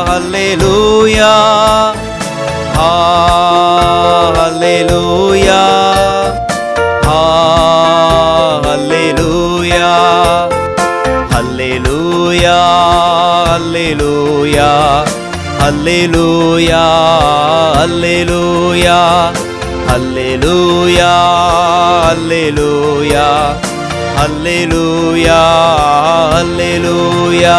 ஹல்லேலூயா ஹல்லேலூயா ஹல்லேலூயா ஹல்லேலூயா ஹல்லேலூயா ஹல்லேலூயா ஹல்லேலூயா ஹல்லேலூயா ஹல்லேலூயா ஹல்லேலூயா ஹல்லேலூயா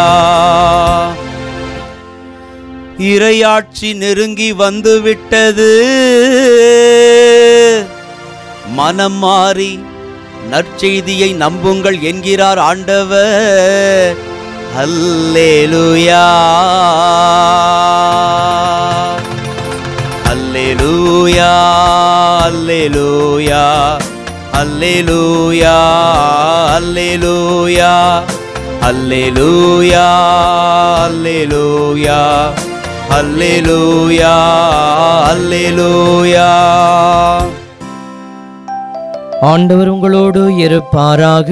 இரையாட்சி நெருங்கி வந்து விட்டது மனம் மாறி நற்செய்தியை நம்புங்கள் என்கிறார் ஆண்டவர் அல்லேலூயா அல்லேலூயா அல்லேலூயா அல்லேலூயா அல்லேலூயா அல்லேலூயா அல்லேலூயா அல்லேலூயா அல்லேலூயா ஆண்டவர் உங்களோடு இருப்பாராக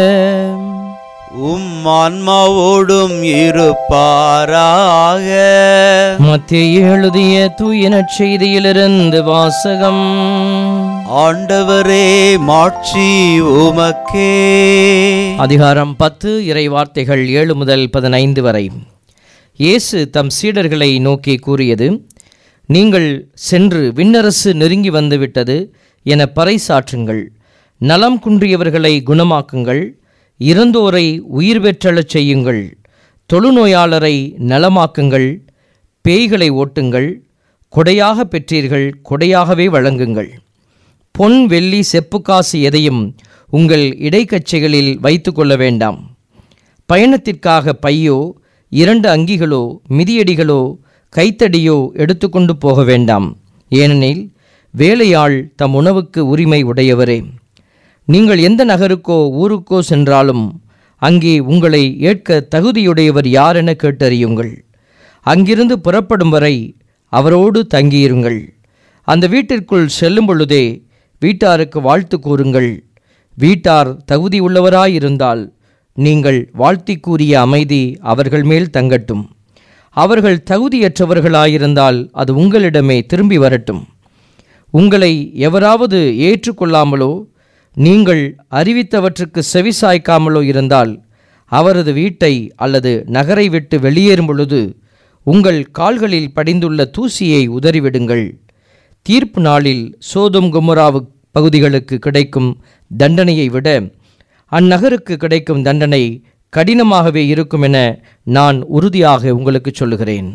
உம் ஆன்மாவோடும் இருப்பாராக மத்திய எழுதிய தூய நற்செய்தியிலிருந்து வாசகம் ஆண்டவரே மாட்சி உமக்கே அதிகாரம் பத்து இறை வார்த்தைகள் ஏழு முதல் பதினைந்து வரை இயேசு தம் சீடர்களை நோக்கி கூறியது நீங்கள் சென்று விண்ணரசு நெருங்கி வந்துவிட்டது என பறைசாற்றுங்கள் நலம் குன்றியவர்களை குணமாக்குங்கள் இறந்தோரை உயிர் பெற்றெழச் செய்யுங்கள் தொழுநோயாளரை நலமாக்குங்கள் பேய்களை ஓட்டுங்கள் கொடையாக பெற்றீர்கள் கொடையாகவே வழங்குங்கள் பொன் வெள்ளி செப்புக்காசு எதையும் உங்கள் இடைக்கச்சைகளில் வைத்து கொள்ள வேண்டாம் பயணத்திற்காக பையோ இரண்டு அங்கிகளோ மிதியடிகளோ கைத்தடியோ எடுத்துக்கொண்டு போக வேண்டாம் ஏனெனில் வேலையாள் தம் உணவுக்கு உரிமை உடையவரே நீங்கள் எந்த நகருக்கோ ஊருக்கோ சென்றாலும் அங்கே உங்களை ஏற்க தகுதியுடையவர் யார் என கேட்டறியுங்கள் அங்கிருந்து புறப்படும் வரை அவரோடு தங்கியிருங்கள் அந்த வீட்டிற்குள் செல்லும் பொழுதே வீட்டாருக்கு வாழ்த்து கூறுங்கள் வீட்டார் தகுதி உள்ளவராயிருந்தால் நீங்கள் வாழ்த்தி கூறிய அமைதி அவர்கள் மேல் தங்கட்டும் அவர்கள் தகுதியற்றவர்களாயிருந்தால் அது உங்களிடமே திரும்பி வரட்டும் உங்களை எவராவது ஏற்றுக்கொள்ளாமலோ நீங்கள் அறிவித்தவற்றுக்கு செவிசாய்க்காமலோ இருந்தால் அவரது வீட்டை அல்லது நகரை விட்டு வெளியேறும் பொழுது உங்கள் கால்களில் படிந்துள்ள தூசியை உதறிவிடுங்கள் தீர்ப்பு நாளில் சோதம் குமராவு பகுதிகளுக்கு கிடைக்கும் தண்டனையை விட அந்நகருக்கு கிடைக்கும் தண்டனை கடினமாகவே இருக்கும் என நான் உறுதியாக உங்களுக்கு சொல்லுகிறேன்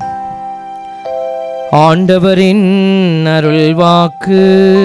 ஆண்டவரின் அருள்வாக்கு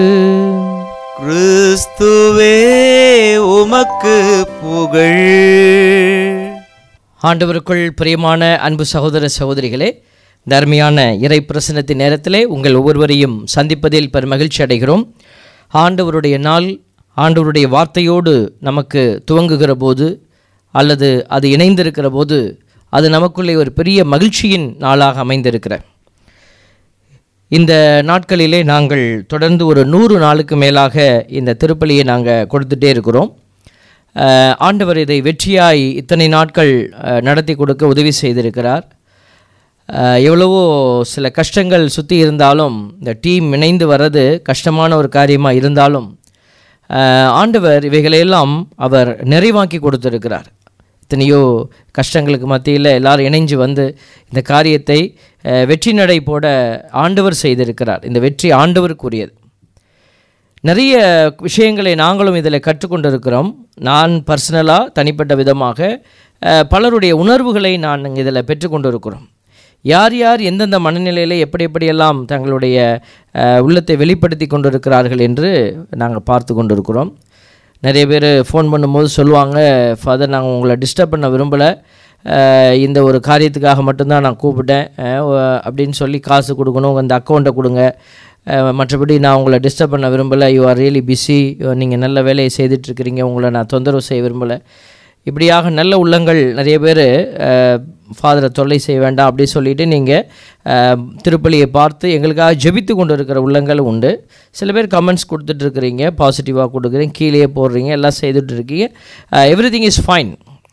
கிறிஸ்துவே உமக்கு புகழ் ஆண்டவருக்குள் பிரியமான அன்பு சகோதர சகோதரிகளே இந்த அருமையான இறை பிரசனத்தின் நேரத்திலே உங்கள் ஒவ்வொருவரையும் சந்திப்பதில் பெரும் மகிழ்ச்சி அடைகிறோம் ஆண்டவருடைய நாள் ஆண்டவருடைய வார்த்தையோடு நமக்கு துவங்குகிற போது அல்லது அது இணைந்திருக்கிற போது அது நமக்குள்ளே ஒரு பெரிய மகிழ்ச்சியின் நாளாக அமைந்திருக்கிற இந்த நாட்களிலே நாங்கள் தொடர்ந்து ஒரு நூறு நாளுக்கு மேலாக இந்த திருப்பலியை நாங்கள் கொடுத்துட்டே இருக்கிறோம் அஹ், ஆண்டவர் இதை வெற்றியாய் இத்தனை நாட்கள் அஹ், நடத்தி கொடுக்க உதவி செய்திருக்கிறார் அஹ், எவ்வளவோ சில கஷ்டங்கள் சுற்றி இருந்தாலும் இந்த டீம் இணைந்து வர்றது கஷ்டமான ஒரு காரியமாக இருந்தாலும் அஹ், ஆண்டவர் இவைகளையெல்லாம் அவர் நிறைவாக்கி கொடுத்திருக்கிறார் எத்தனையோ கஷ்டங்களுக்கு மத்தியில் எல்லாரும் இணைஞ்சு வந்து இந்த காரியத்தை அஹ், வெற்றி நடை போட ஆண்டவர் செய்திருக்கிறார் இந்த வெற்றி ஆண்டவருக்குரியது நிறைய விஷயங்களை நாங்களும் இதில் கற்றுக்கொண்டிருக்கிறோம் நான் பர்சனலாக தனிப்பட்ட விதமாக அஹ், பலருடைய உணர்வுகளை நான் இதில் பெற்றுக்கொண்டிருக்கிறோம் யார் யார் எந்தெந்த மனநிலையில் எப்படி எப்படியெல்லாம் தங்களுடைய அஹ், உள்ளத்தை வெளிப்படுத்தி கொண்டிருக்கிறார்கள் என்று நாங்கள் பார்த்து கொண்டிருக்கிறோம் நிறைய பேர் ஃபோன் பண்ணும்போது சொல்லுவாங்க ஃபாதர் நாங்கள் உங்களை டிஸ்டர்ப் பண்ண விரும்பலை அஹ், இந்த ஒரு காரியத்துக்காக மட்டும்தான் நான் கூப்பிட்டேன் அஹ், ஒ- அப்படின்னு சொல்லி காசு கொடுக்கணும் அந்த அக்கௌண்ட்டை கொடுங்க அஹ், மற்றபடி நான் உங்களை டிஸ்டர்ப் பண்ண விரும்பலை யூ ஆர் ரியலி பிஸி நீங்கள் நல்ல வேலையை செய்துட்ருக்கிறீங்க உங்களை நான் தொந்தரவு செய்ய விரும்பலை இப்படியாக நல்ல உள்ளங்கள் நிறைய பேர் ஃபாதரை தொல்லை செய்ய வேண்டாம் அப்படி சொல்லிட்டு நீங்கள் திருப்பலியை பார்த்து எங்களுக்காக ஜெபித்து கொண்டு இருக்கிற உள்ளங்கள் உண்டு சில பேர் கமெண்ட்ஸ் கொடுத்துட்ருக்கிறீங்க பாசிட்டிவாக கொடுக்குறீங்க கீழே போடுறீங்க எல்லாம் செய்துட்டு இருக்கீங்க எவ்ரி திங் இஸ் ஃபைன்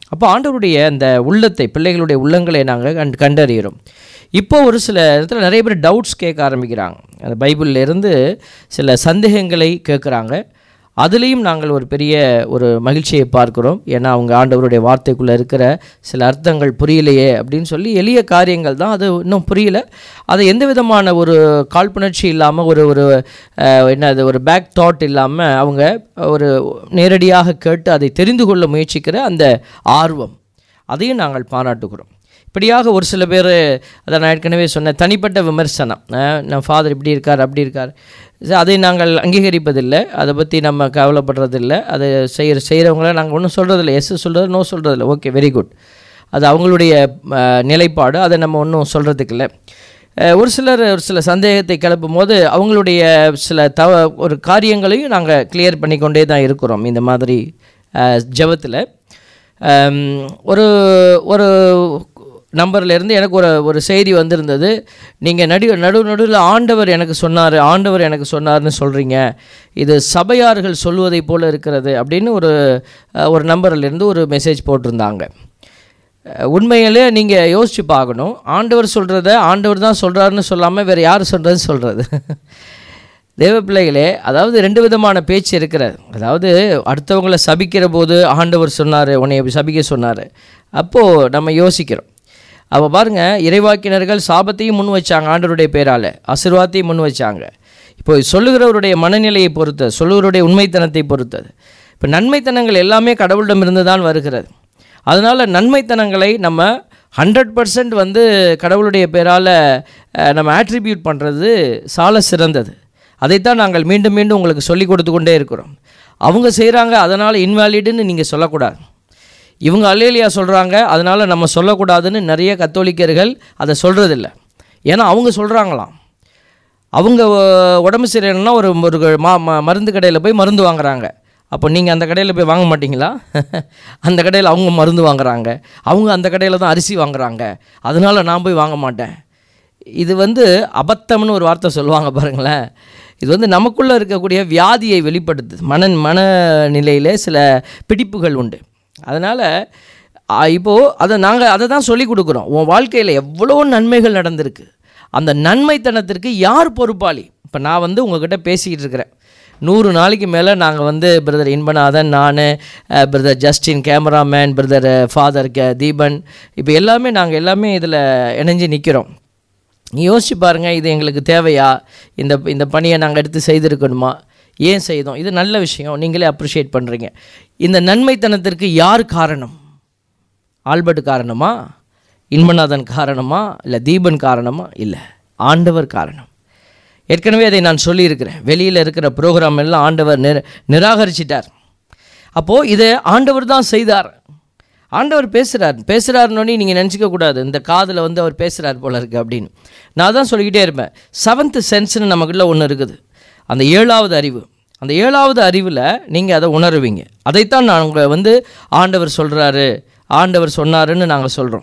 அப்போ ஆண்டவருடைய அந்த உள்ளத்தை பிள்ளைகளுடைய உள்ளங்களை நாங்கள் கண் கண்டறிகிறோம் இப்போ ஒரு சில இடத்துல நிறைய பேர் டவுட்ஸ் கேட்க ஆரம்பிக்கிறாங்க அந்த பைபிள்ல இருந்து சில சந்தேகங்களை கேட்குறாங்க அதுலேயும் நாங்கள் ஒரு பெரிய ஒரு மகிழ்ச்சியை பார்க்கிறோம் ஏன்னா அவங்க ஆண்டவருடைய வார்த்தைக்குள்ளே இருக்கிற சில அர்த்தங்கள் புரியலையே அப்படின்னு சொல்லி எளிய காரியங்கள் தான் அது இன்னும் புரியல அதை எந்த விதமான ஒரு காழ்ப்புணர்ச்சி இல்லாமல் ஒரு ஒரு அஹ், என்னது ஒரு பேக் தாட் இல்லாமல் அவங்க ஒரு நேரடியாக கேட்டு அதை தெரிந்து கொள்ள முயற்சிக்கிற அந்த ஆர்வம் அதையும் நாங்கள் பாராட்டுகிறோம் இப்படியாக ஒரு சில பேர் அதை நான் ஏற்கனவே சொன்னேன் தனிப்பட்ட விமர்சனம் அஹ், நம்ம ஃபாதர் இப்படி இருக்கார் அப்படி இருக்கார் சரி, அதை நாங்கள் அங்கீகரிப்பதில்லை அதை பற்றி நம்ம கவலைப்படுறதில்லை அதை செய்கிற செய்கிறவங்கள நாங்கள் ஒன்றும் சொல்கிறதில்ல எஸ் சொல்கிறது நோ சொல்கிறதில்ல ஓகே வெரி குட் அது அவங்களுடைய அஹ், நிலைப்பாடு அதை நம்ம ஒன்றும் சொல்கிறதுக்கு இல்லை அஹ், ஒரு சிலர் ஒரு சில சந்தேகத்தை கிளப்பும் போது அவங்களுடைய சில தவ ஒரு காரியங்களையும் நாங்கள் கிளியர் பண்ணிக்கொண்டே தான் இருக்கிறோம் இந்த மாதிரி ஜபத்தில் ஒரு ஒரு நம்பர்லேருந்து எனக்கு ஒரு ஒரு செய்தி வந்திருந்தது நீங்கள் நடு நடு நடுவில் ஆண்டவர் எனக்கு சொன்னார் ஆண்டவர் எனக்கு சொன்னார்னு சொல்கிறீங்க இது சபையார்கள் சொல்வதைப் போல இருக்கிறது அப்படின்னு ஒரு அஹ், ஒரு நம்பர்லேருந்து ஒரு மெசேஜ் போட்டிருந்தாங்க அஹ், உண்மையிலே நீங்கள் யோசித்து பார்க்கணும் ஆண்டவர் சொல்கிறத ஆண்டவர் தான் சொல்கிறாருன்னு சொல்லாமல் வேறு யார் சொல்கிறது சொல்கிறது தேவ பிள்ளைகளே அதாவது ரெண்டு விதமான பேச்சு இருக்கிறது அதாவது அடுத்தவங்களை சபிக்கிற போது ஆண்டவர் சொன்னார் உன்னை இப்படி சபிக்க சொன்னார் அப்போது நம்ம யோசிக்கிறோம் அப்போ பாருங்கள் இறைவாக்கினர்கள் சாபத்தையும் முன் வச்சாங்க ஆண்டவருடைய பேரால் ஆசீர்வாதத்தையும் முன் வச்சாங்க இப்போ சொல்லுகிறவருடைய மனநிலையை பொறுத்தது சொல்லுகிறவருடைய உண்மைத்தனத்தை பொறுத்தது இப்போ நன்மைத்தனங்கள் எல்லாமே கடவுளிடமிருந்து தான் வருகிறது அதனால் நன்மைத்தனங்களை நம்ம ஹண்ட்ரட் பர்சன்ட் வந்து கடவுளுடைய பேரால் நம்ம ஆட்ரிபியூட் பண்ணுறது சால சிறந்தது அதைத்தான் நாங்கள் மீண்டும் மீண்டும் உங்களுக்கு சொல்லி கொடுத்து கொண்டே இருக்கிறோம் அவங்க செய்கிறாங்க அதனால் இன்வாலிடுன்னு நீங்கள் சொல்லக்கூடாது இவங்க அல்லேலியா சொல்கிறாங்க அதனால் நம்ம சொல்லக்கூடாதுன்னு நிறைய கத்தோலிக்கர்கள் அதை சொல்கிறதில்ல ஏன்னா அவங்க சொல்கிறாங்களாம் அவங்க அஹ், உடம்பு சரியில்லைன்னா ஒரு ஒரு மா ம- மருந்து கடையில் போய் மருந்து வாங்குறாங்க அப்போ நீங்கள் அந்த கடையில் போய் வாங்க மாட்டீங்களா அந்த கடையில் அவங்க மருந்து வாங்குறாங்க அவங்க அந்த கடையில் தான் அரிசி வாங்குறாங்க அதனால் நான் போய் வாங்க மாட்டேன் இது வந்து அபத்தம்னு ஒரு வார்த்தை சொல்லுவாங்க பாருங்களேன் இது வந்து நமக்குள்ளே இருக்கக்கூடிய வியாதியை வெளிப்படுத்துது மன மனநிலையிலே சில பிடிப்புகள் உண்டு அதனால் இப்போது அதை நாங்கள் அதை தான் சொல்லி கொடுக்குறோம் உன் வாழ்க்கையில் எவ்வளோ நன்மைகள் நடந்திருக்கு அந்த நன்மைத்தனத்திற்கு யார் பொறுப்பாளி இப்போ நான் வந்து உங்ககிட்ட பேசிக்கிட்டு இருக்கிறேன் நூறு நாளைக்கு மேலே நாங்கள் வந்து பிரதர் இன்பநாதன் நான் brother Justin cameraman brother father K Deepan இப்போ எல்லாமே நாங்கள் எல்லாமே இதில் இணைஞ்சு நிற்கிறோம் நீ யோசிச்சு பாருங்கள் இது எங்களுக்கு தேவையா இந்த இந்த பணியை நாங்கள் எடுத்து செய்திருக்கணுமா ஏன் செய்தோம் இது நல்ல விஷயம் நீங்களே அப்ரிஷியேட் பண்ணுறீங்க இந்த நன்மைத்தனத்திற்கு யார் காரணம் ஆல்பர்ட் காரணமா இன்பநாதன் காரணமா இல்லை தீபன் காரணமா இல்லை ஆண்டவர் காரணம் ஏற்கனவே அதை நான் சொல்லியிருக்கிறேன் வெளியில் இருக்கிற ப்ரோக்ராம் எல்லாம் ஆண்டவர் நிர நிராகரிச்சிட்டார் அப்போது இதை ஆண்டவர் தான் செய்தார் ஆண்டவர் பேசுகிறார் பேசுகிறாருனோடனே நீங்கள் நினச்சிக்க கூடாது இந்த காதில் வந்து அவர் பேசுகிறார் போல இருக்குது அப்படின்னு நான் தான் சொல்லிக்கிட்டே இருப்பேன் செவன்த்து சென்ஸ்னு நமக்குள்ள ஒன்று இருக்குது அந்த ஏழாவது அறிவு அந்த ஏழாவது அறிவில் நீங்கள் அதை உணருவீங்க அதைத்தான் நாங்கள் வந்து ஆண்டவர் சொல்கிறாரு ஆண்டவர் சொன்னாருன்னு நாங்கள் சொல்கிறோம்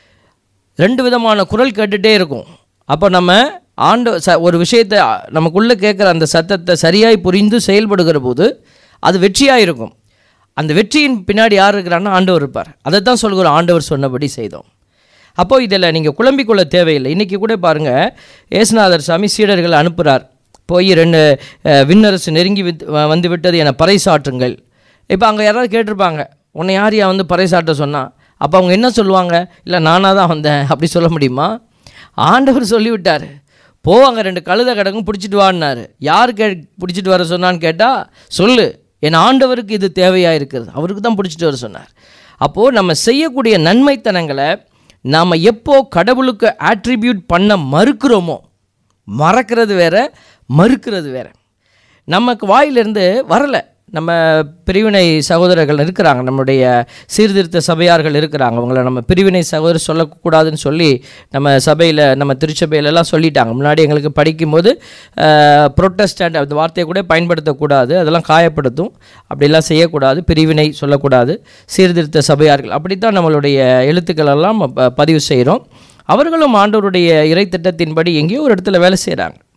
ரெண்டு விதமான குரல் கேட்டுகிட்டே இருக்கும் அப்போ நம்ம ஆண்டு ச ஒரு விஷயத்தை நமக்குள்ளே கேட்குற அந்த சத்தத்தை சரியாய் புரிந்து செயல்படுகிற போது அது வெற்றியாக இருக்கும் அந்த வெற்றியின் பின்னாடி யார் இருக்கிறான்னா ஆண்டவர் இருப்பார் அதை தான் சொல்கிறோம் ஆண்டவர் சொன்னபடி செய்தோம் அப்போது இதில் நீங்கள் குழம்பிக்கொள்ள தேவையில்லை இன்றைக்கி கூட பாருங்கள் ஏசுநாதர் சாமி சீடர்களை அனுப்புகிறார் போய் ரெண்டு அஹ், விண்ணரசு நெருங்கி வித் வ- வந்து விட்டது என பறைசாற்றுங்கள் இப்போ அங்கே யாராவது கேட்டிருப்பாங்க உன்னை யார் யா வந்து பறைசாட்ட சொன்னா அப்போ அவங்க என்ன சொல்லுவாங்க இல்லை நானாக தான் வந்தேன் அப்படி சொல்ல முடியுமா ஆண்டவர் சொல்லிவிட்டார் போ அங்கே ரெண்டு கழுத கிடக்கும் பிடிச்சிட்டு வான்னாரு யார் கே பிடிச்சிட்டு வர சொன்னான்னு கேட்டால் சொல்லு என் ஆண்டவருக்கு இது தேவையாக இருக்கிறது அவருக்கு தான் பிடிச்சிட்டு வர சொன்னார் அப்போது நம்ம செய்யக்கூடிய நன்மைத்தனங்களை நாம் எப்போ கடவுளுக்கு ஆட்ரிபியூட் பண்ண மறுக்கிறோமோ மறக்கிறது வேற மறுக்கிறது வேற நமக்கு வாயிலிருந்து வரலை நம்ம பிரிவினை சகோதரர்கள் இருக்கிறாங்க நம்முடைய சீர்திருத்த சபையார்கள் இருக்கிறாங்க அவங்கள நம்ம பிரிவினை சகோதரர் சொல்லக்கூடாதுன்னு சொல்லி நம்ம சபையில் நம்ம திருச்சபையிலலாம் சொல்லிட்டாங்க முன்னாடி எங்களுக்கு படிக்கும்போது ப்ரொட்டஸ்டன்ட் அந்த வார்த்தையை கூட பயன்படுத்தக்கூடாது அதெல்லாம் காயப்படுத்தும் அப்படிலாம் செய்யக்கூடாது பிரிவினை சொல்லக்கூடாது சீர்திருத்த சபையார்கள் அப்படித்தான் நம்மளுடைய எழுத்துக்கள் எல்லாம் ப- பதிவு செய்கிறோம் அவர்களும் ஆண்டவருடைய இறை திட்டத்தின்படி எங்கேயோ ஒரு இடத்துல வேலை செய்கிறாங்க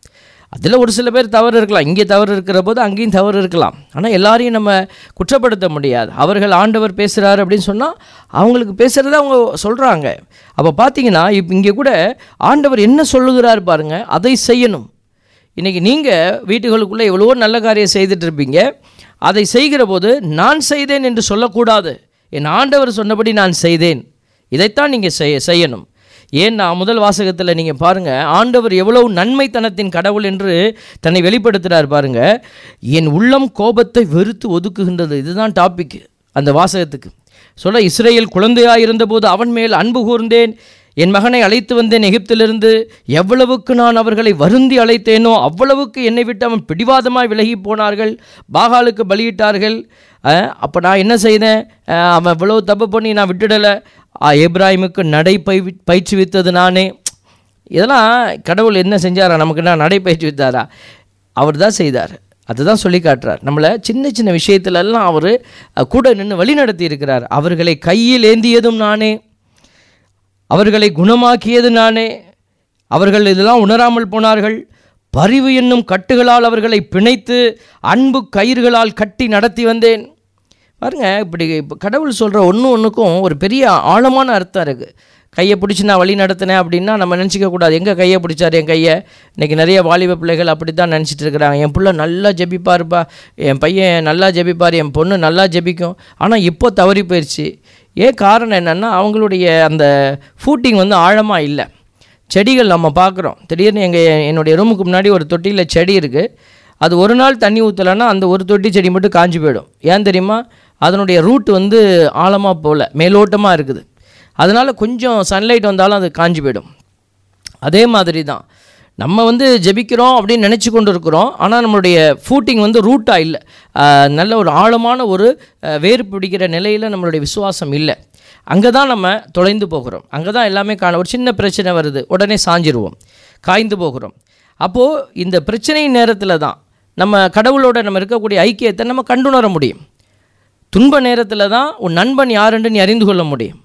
அதில் ஒரு சில பேர் தவறு இருக்கலாம் இங்கே தவறு இருக்கிற போது அங்கேயும் தவறு இருக்கலாம் ஆனால் எல்லாரையும் நம்ம குற்றப்படுத்த முடியாது அவர்கள் ஆண்டவர் பேசுகிறாரு அப்படின்னு சொன்னால் அவங்களுக்கு பேசுகிறத அவங்க சொல்கிறாங்க அப்போ பார்த்தீங்கன்னா இப்போ இங்கே கூட ஆண்டவர் என்ன சொல்லுகிறார் பாருங்க அதை செய்யணும் இன்றைக்கி நீங்கள் வீட்டுகளுக்குள்ளே எவ்வளவோ நல்ல காரியம் செய்துட்டு இருப்பீங்க அதை செய்கிற போது நான் செய்தேன் என்று சொல்லக்கூடாது என் ஆண்டவர் சொன்னபடி நான் செய்தேன் இதைத்தான் நீங்கள் செய்ய செய்யணும் ஏன்னா முதல் வாசகத்தில் நீங்கள் பாருங்கள் ஆண்டவர் எவ்வளவு நன்மைத்தனத்தின் கடவுள் என்று தன்னை வெளிப்படுத்துகிறார் பாருங்க என் உள்ளம் கோபத்தை வெறுத்து ஒதுக்குகின்றது இதுதான் டாபிக் அந்த வாசகத்துக்கு சொல்ல இஸ்ரேல் குழந்தையாக இருந்தபோது அவன் மேல் அன்பு கூர்ந்தேன் என் மகனை அழைத்து வந்தேன் எகிப்திலிருந்து எவ்வளவுக்கு நான் அவர்களை வருந்தி அழைத்தேனோ அவ்வளவுக்கு என்னை விட்டு அவன் பிடிவாதமாய் விலகி போனார்கள் பாகாலுக்கு பலியிட்டார்கள் அப்போ நான் என்ன செய்தேன் அஹ், அவன் இவ்வளவு தப்பு பண்ணி நான் விட்டுடலை ஏப்ராஹிமுக்கு நடை பை பயிற்சி வித்தது நானே இதெல்லாம் கடவுள் என்ன செஞ்சாரா நமக்கு என்ன நடை பயிற்சி வித்தாரா அவர் தான் செய்தார் அதுதான் சொல்லி காட்டுறார் நம்மளை சின்ன சின்ன விஷயத்துலலாம் அவர் கூட நின்று வழி நடத்தி இருக்கிறார் அவர்களை கையில் ஏந்தியதும் நானே அவர்களை குணமாக்கியது நானே அவர்கள் இதெல்லாம் உணராமல் போனார்கள் பரிவு என்னும் கட்டுகளால் அவர்களை பிணைத்து அன்பு கயிறுகளால் கட்டி நடத்தி வந்தேன் பாருங்க இப்படி இப்போ கடவுள் சொல்கிற ஒன்று ஒன்றுக்கும் ஒரு பெரிய ஆழமான அர்த்தம் இருக்குது கையை பிடிச்சி நான் வழி நடத்தினேன் அப்படின்னா நம்ம நினச்சிக்க கூடாது எங்கே கையை பிடிச்சார் என் கையை இன்றைக்கி நிறைய வாலிப பிள்ளைகள் அப்படி தான் நினச்சிட்டு இருக்கிறாங்க என் பிள்ளை நல்லா ஜெபிப்பாருப்பா என் பையன் நல்லா ஜெபிப்பார் என் பொண்ணு நல்லா ஜெபிக்கும் ஆனால் இப்போ தவறி போயிடுச்சு ஏன் காரணம் என்னென்னா அவங்களுடைய அந்த ஃபூட்டிங் வந்து ஆழமாக இல்லை செடிகள் நம்ம பார்க்குறோம் திடீர்னு எங்கள் என்னுடைய ரூமுக்கு முன்னாடி ஒரு தொட்டியில் செடி இருக்குது அது ஒரு நாள் தண்ணி ஊற்றலைன்னா அந்த ஒரு தொட்டி செடி மட்டும் காஞ்சு போயிடும் ஏன் தெரியுமா அதனுடைய ரூட் வந்து ஆழமாக போகல மேலோட்டமாக இருக்குது அதனால் கொஞ்சம் சன்லைட் வந்தாலும் அது காஞ்சு போயிடும் அதே மாதிரி தான் நம்ம வந்து ஜெபிக்கிறோம் அப்படின்னு நினச்சி கொண்டு இருக்கிறோம் ஆனால் நம்மளுடைய ஃபூட்டிங் வந்து ரூட்டாக இல்லை ஆஹ் நல்ல ஒரு ஆழமான ஒரு ஆஹ் வேர் பிடிக்கிற நிலையில் நம்மளுடைய விசுவாசம் இல்லை அங்கே தான் நம்ம தொலைந்து போகிறோம் அங்கே தான் எல்லாமே காண ஒரு சின்ன பிரச்சனை வருது உடனே சாஞ்சிருவோம் காய்ந்து போகிறோம் அப்போது இந்த பிரச்சனை நேரத்தில் தான் நம்ம கடவுளோட நம்ம இருக்கக்கூடிய ஐக்கியத்தை நம்ம கண்டுணர முடியும் துன்ப நேரத்தில் தான் உன் நண்பன் யாருன்னு நீ அறிந்து கொள்ள முடியும்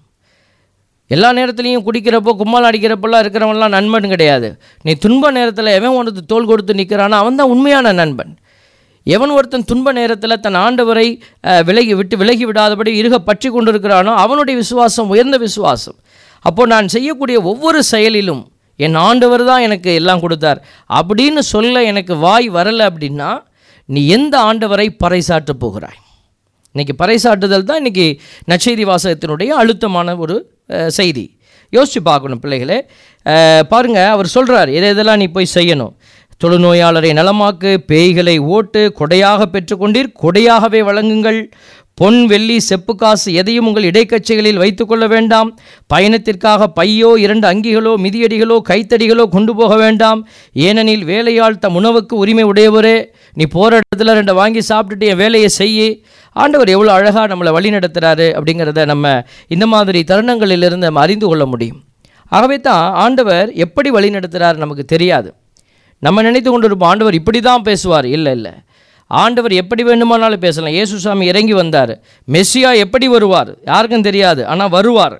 எல்லா நேரத்துலையும் குடிக்கிறப்போ கும்மால் அடிக்கிறப்பெல்லாம் இருக்கிறவன்லாம் நண்பன் கிடையாது நீ துன்ப நேரத்தில் எவன் உனக்கு தோல் கொடுத்து நிற்கிறானோ அவன் தான் உண்மையான நண்பன் எவன் ஒருத்தன் துன்ப நேரத்தில் தன் ஆண்டவரை அஹ், விலகி விட்டு விலகி விடாதபடி இருக பற்றி கொண்டிருக்கிறானோ அவனுடைய விசுவாசம் உயர்ந்த விசுவாசம் அப்போ நான் செய்யக்கூடிய ஒவ்வொரு செயலிலும் என் ஆண்டவர் தான் எனக்கு எல்லாம் கொடுத்தார் அப்படின்னு சொல்ல எனக்கு வாய் வரலை அப்படின்னா நீ எந்த ஆண்டவரை பறைசாற்றப் போகிறாய் இன்னைக்கு பறைசாற்றுதல் தான் இன்னைக்கு நற்செய்தி வாசகத்தினுடைய அழுத்தமான ஒரு அஹ், செய்தி யோசிச்சு பார்க்கணும் பிள்ளைகளே அஹ், பாருங்க அவர் சொல்றார் எதை எதெல்லாம் நீ போய் செய்யணும் தொழுநோயாளரை நலமாக்கு பேய்களை ஓட்டு கொடையாக பெற்றுக்கொண்டீர் கொடையாகவே வழங்குங்கள் பொன் வெள்ளி செப்பு காசு எதையும் உங்கள் இடைக்கச்சைகளில் வைத்துக்கொள்ள வேண்டாம் பயணத்திற்காக பையோ இரண்டு அங்கிகளோ மிதியடிகளோ கைத்தடிகளோ கொண்டு போக வேண்டாம் ஏனெனில் வேலையாள் தம் உணவுக்கு உரிமை உடையவரே நீ போகிற இடத்துல ரெண்டை வாங்கி சாப்பிட்டுட்டு என் வேலையை செய்யி ஆண்டவர் எவ்வளோ அழகாக நம்மளை வழி நடத்துகிறாரு அப்படிங்கிறத நம்ம இந்த மாதிரி தருணங்களிலிருந்து நம்ம அறிந்து கொள்ள முடியும் ஆகவே தான் ஆண்டவர் எப்படி வழி நடத்துகிறார் நமக்கு தெரியாது நம்ம நினைத்து கொண்டிருப்போம் ஆண்டவர் இப்படி தான் பேசுவார் இல்லை இல்லை ஆண்டவர் எப்படி வேண்டுமானாலும் பேசலாம் இயேசு சாமி இறங்கி வந்தார் மெஸ்ஸியா எப்படி வருவார் யாருக்கும் தெரியாது ஆனால் வருவார்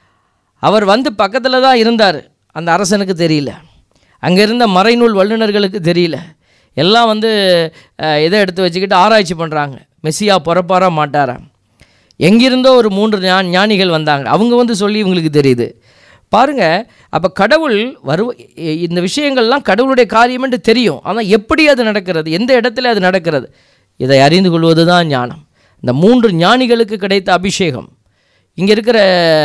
அவர் வந்து பக்கத்தில் தான் இருந்தார் அந்த அரசனுக்கு தெரியல அங்கே இருந்த மறைநூல் வல்லுநர்களுக்கு தெரியல எல்லாம் வந்து அஹ், இதை எடுத்து வச்சுக்கிட்டு ஆராய்ச்சி பண்ணுறாங்க மெஸ்ஸியா பிறப்பாரா மாட்டாரா எங்கிருந்தோ ஒரு மூன்று ஞா ஞானிகள் வந்தாங்க அவங்க வந்து சொல்லி இவங்களுக்கு தெரியுது பாருங்க அப்போ கடவுள் வரு இ- இந்த விஷயங்கள்லாம் கடவுளுடைய காரியம் என்று தெரியும் ஆனால் எப்படி அது நடக்கிறது எந்த இடத்துல அது நடக்கிறது இதை அறிந்து கொள்வது தான் ஞானம் இந்த மூன்று ஞானிகளுக்கு கிடைத்த அபிஷேகம் இங்கே இருக்கிற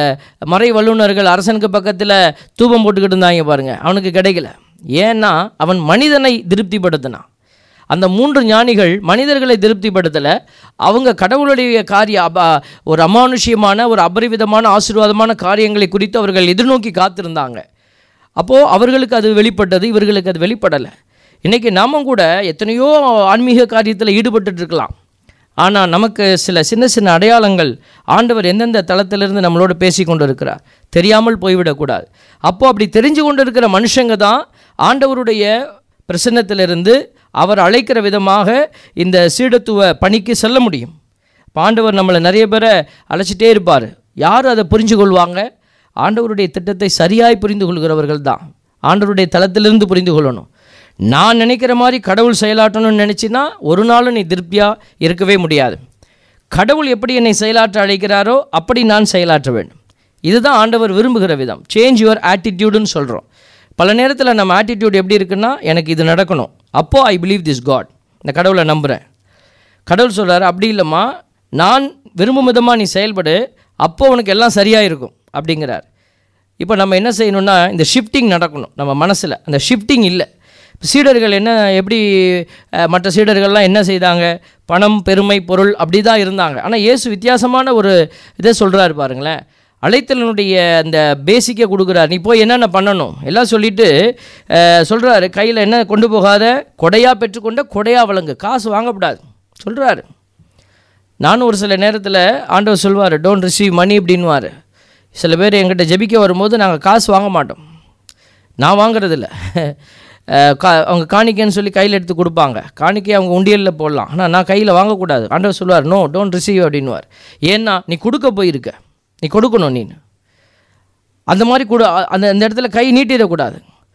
மறை வல்லுநர்கள் அரசனுக்கு பக்கத்தில் தூபம் போட்டுக்கிட்டு இருந்தாங்க பாருங்க அவனுக்கு கிடைக்கல ஏன்னா அவன் மனிதனை திருப்திப்படுத்தினான் அந்த மூன்று ஞானிகள் மனிதர்களை திருப்திப்படுத்தலை அவங்க கடவுளுடைய காரிய அப ஒரு அமானுஷ்யமான ஒரு அபரிவிதமான ஆசீர்வாதமான காரியங்களை குறித்து அவர்கள் எதிர்நோக்கி காத்திருந்தாங்க அப்போது அவர்களுக்கு அது வெளிப்பட்டது இவர்களுக்கு அது வெளிப்படலை இன்றைக்கி நாமும் கூட எத்தனையோ ஆன்மீக காரியத்தில் ஈடுபட்டுட்டு இருக்கலாம் ஆனால் நமக்கு சில சின்ன சின்ன அடையாளங்கள் ஆண்டவர் எந்தெந்த தளத்திலிருந்து நம்மளோட பேசி கொண்டு இருக்கிறார் தெரியாமல் போய்விடக்கூடாது அப்போ அப்படி தெரிஞ்சு கொண்டு இருக்கிற மனுஷங்க தான் ஆண்டவருடைய பிரசன்னத்திலிருந்து அவர் அழைக்கிற விதமாக இந்த சீடத்துவ பணிக்கு செல்ல முடியும் இப்ப ஆண்டவர் நம்மளை நிறைய பேரை அழைச்சிட்டே இருப்பார் யார் அதை புரிஞ்சு கொள்வாங்க ஆண்டவருடைய திட்டத்தை சரியாய் புரிந்து கொள்கிறவர்கள் தான் ஆண்டவருடைய தளத்திலிருந்து புரிந்து கொள்ளணும் நான் நினைக்கிற மாதிரி கடவுள் செயலாற்றணும்னு நினச்சின்னா ஒரு நாளும் நீ திருப்தியாக இருக்கவே முடியாது கடவுள் எப்படி என்னை செயலாற்ற அழைக்கிறாரோ அப்படி நான் செயலாற்ற வேண்டும் இதுதான் ஆண்டவர் விரும்புகிற விதம் சேஞ்ச் யுவர் ஆட்டிடியூடுன்னு சொல்கிறோம் பல நேரத்தில் நம்ம ஆட்டிடியூட் எப்படி இருக்குன்னா எனக்கு இது நடக்கணும் அப்போது ஐ பிலீவ் திஸ் காட் இந்த கடவுளை நம்புகிறேன் கடவுள் சொல்கிறார் அப்படி இல்லைம்மா நான் விரும்பும் விதமாக நீ செயல்படு அப்போ உனக்கு எல்லாம் சரியாக இருக்கும் அப்படிங்கிறார் இப்போ நம்ம என்ன செய்யணும்னா இந்த ஷிஃப்டிங் நடக்கணும் நம்ம மனசில் அந்த ஷிஃப்டிங் இல்லை சீடர்கள் என்ன எப்படி அஹ், மற்ற சீடர்கள்லாம் என்ன செய்தாங்க பணம் பெருமை பொருள் அப்படி தான் இருந்தாங்க ஆனால் இயேசு வித்தியாசமான ஒரு இதை சொல்கிறாரு பாருங்களேன் அழைத்தலனுடைய அந்த பேசிக்கை கொடுக்குறார் நீ போய் என்னென்ன பண்ணணும் எல்லாம் சொல்லிட்டு சொல்கிறாரு கையில் என்ன கொண்டு போகாத கொடையாக பெற்றுக்கொண்ட கொடையாக வழங்கு காசு வாங்கக்கூடாது சொல்கிறாரு நானும் ஒரு சில நேரத்தில் ஆண்டவர் சொல்வார் டோன்ட் ரிசீவ் மணி அப்படின்வார் சில பேர் எங்கிட்ட ஜெபிக்க வரும்போது நாங்கள் காசு வாங்க மாட்டோம் நான் வாங்குறதில்ல அஹ் கா அவங்க காணிக்கைன்னு சொல்லி கையில் எடுத்து கொடுப்பாங்க காணிக்கை அவங்க உண்டியலில் போடலாம் ஆனால் நான் கையில் வாங்கக்கூடாது ஆண்டவர் சொல்வார் நோ டோன்ட் ரிசீவ் அப்படின்வார் ஏன்னா நீ கொடுக்க போயிருக்க நீ கொடுக்கணும் நீ அந்த மாதிரி கொடு அ- அந்த அந்த இடத்துல கை நீட்டிடக்கூடாது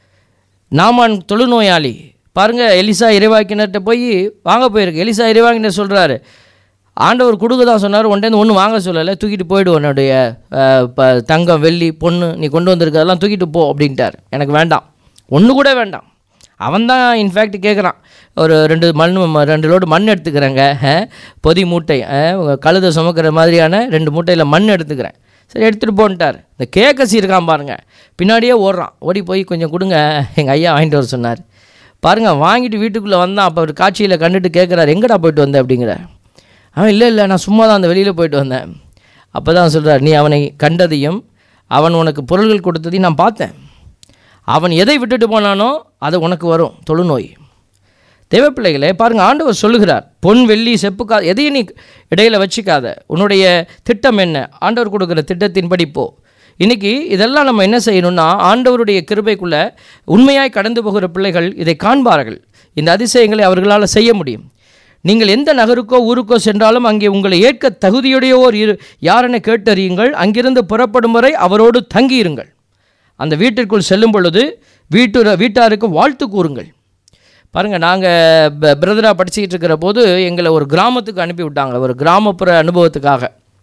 நாமான் தொழுநோயாளி பாருங்கள் எலிசா இறைவாக்கினர்கிட்ட போய் வாங்க போயிருக்கு எலிசா இறைவாக்கினர் சொல்கிறாரு ஆண்டவர் கொடுக்க தான் சொன்னார் ஒன்றேந்து ஒன்றும் வாங்க சொல்லலை தூக்கிட்டு போயிடு உன்னுடைய அஹ், ப- தங்கம் வெள்ளி பொண்ணு நீ கொண்டு வந்திருக்கதெல்லாம் தூக்கிட்டு போ அப்படின்ட்டார் எனக்கு வேண்டாம் ஒன்று கூட வேண்டாம் அவன் தான் இன்ஃபேக்ட் கேட்குறான் ஒரு ரெண்டு மண் ம- ரெண்டு லோடு மண் எடுத்துக்கிறேங்க அஹ், பொதி மூட்டை அஹ், உங்க கழுதை சுமக்கிற மாதிரியான ரெண்டு மூட்டையில் மண் எடுத்துக்கிறேன் சரி எடுத்துகிட்டு போன்ட்டார் இந்த கேக்கசி இருக்கான் பாருங்க பின்னாடியே ஓடுறான் ஓடி போய் கொஞ்சம் கொடுங்க எங்கள் ஐயா வாங்கிட்டு வர சொன்னார் பாருங்க வாங்கிட்டு வீட்டுக்குள்ளே வந்தான் அப்போ ஒரு காட்சியில் கண்டுட்டு கேட்குறாரு எங்கடா போயிட்டு வந்த அப்படிங்கிறார் அவன் இல்லை இல்லை நான் சும்மா தான் அந்த வெளியில் போயிட்டு வந்தேன் அப்போ தான் சொல்கிறார் நீ அவனை கண்டதையும் அவன் உனக்கு பொருள்கள் கொடுத்ததையும் நான் பார்த்தேன் அவன் எதை விட்டுட்டு போனானோ அது உனக்கு வரும் தொழுநோய் தேவப்பிள்ளைகளே பாருங்க ஆண்டவர் சொல்லுகிறார் பொன் வெள்ளி செப்புக்கா எதையும் நீ இடையில வச்சுக்காத உன்னுடைய திட்டம் என்ன ஆண்டவர் கொடுக்குற திட்டத்தின்படி போ இன்னைக்கு இதெல்லாம் நம்ம என்ன செய்யணும்னா ஆண்டவருடைய கிருபைக்குள்ள உண்மையாய் கடந்து போகிற பிள்ளைகள் இதை காண்பார்கள் இந்த அதிசயங்களை அவர்களால் செய்ய முடியும் நீங்கள் எந்த நகருக்கோ ஊருக்கோ சென்றாலும் அங்கே உங்களை ஏற்க தகுதியுடையோர் இரு யாரென கேட்டறியுங்கள் அங்கிருந்து புறப்படும் வரை அவரோடு தங்கியிருங்கள் அந்த வீட்டிற்குள் செல்லும் பொழுது வீட்டு வீட்டாருக்கு வாழ்த்து கூறுங்கள் பாருங்கள் நாங்கள் பிரதராக படிச்சுக்கிட்டு இருக்கிற போது எங்களை ஒரு கிராமத்துக்கு அனுப்பி விட்டாங்க ஒரு கிராமப்புற அனுபவத்துக்காக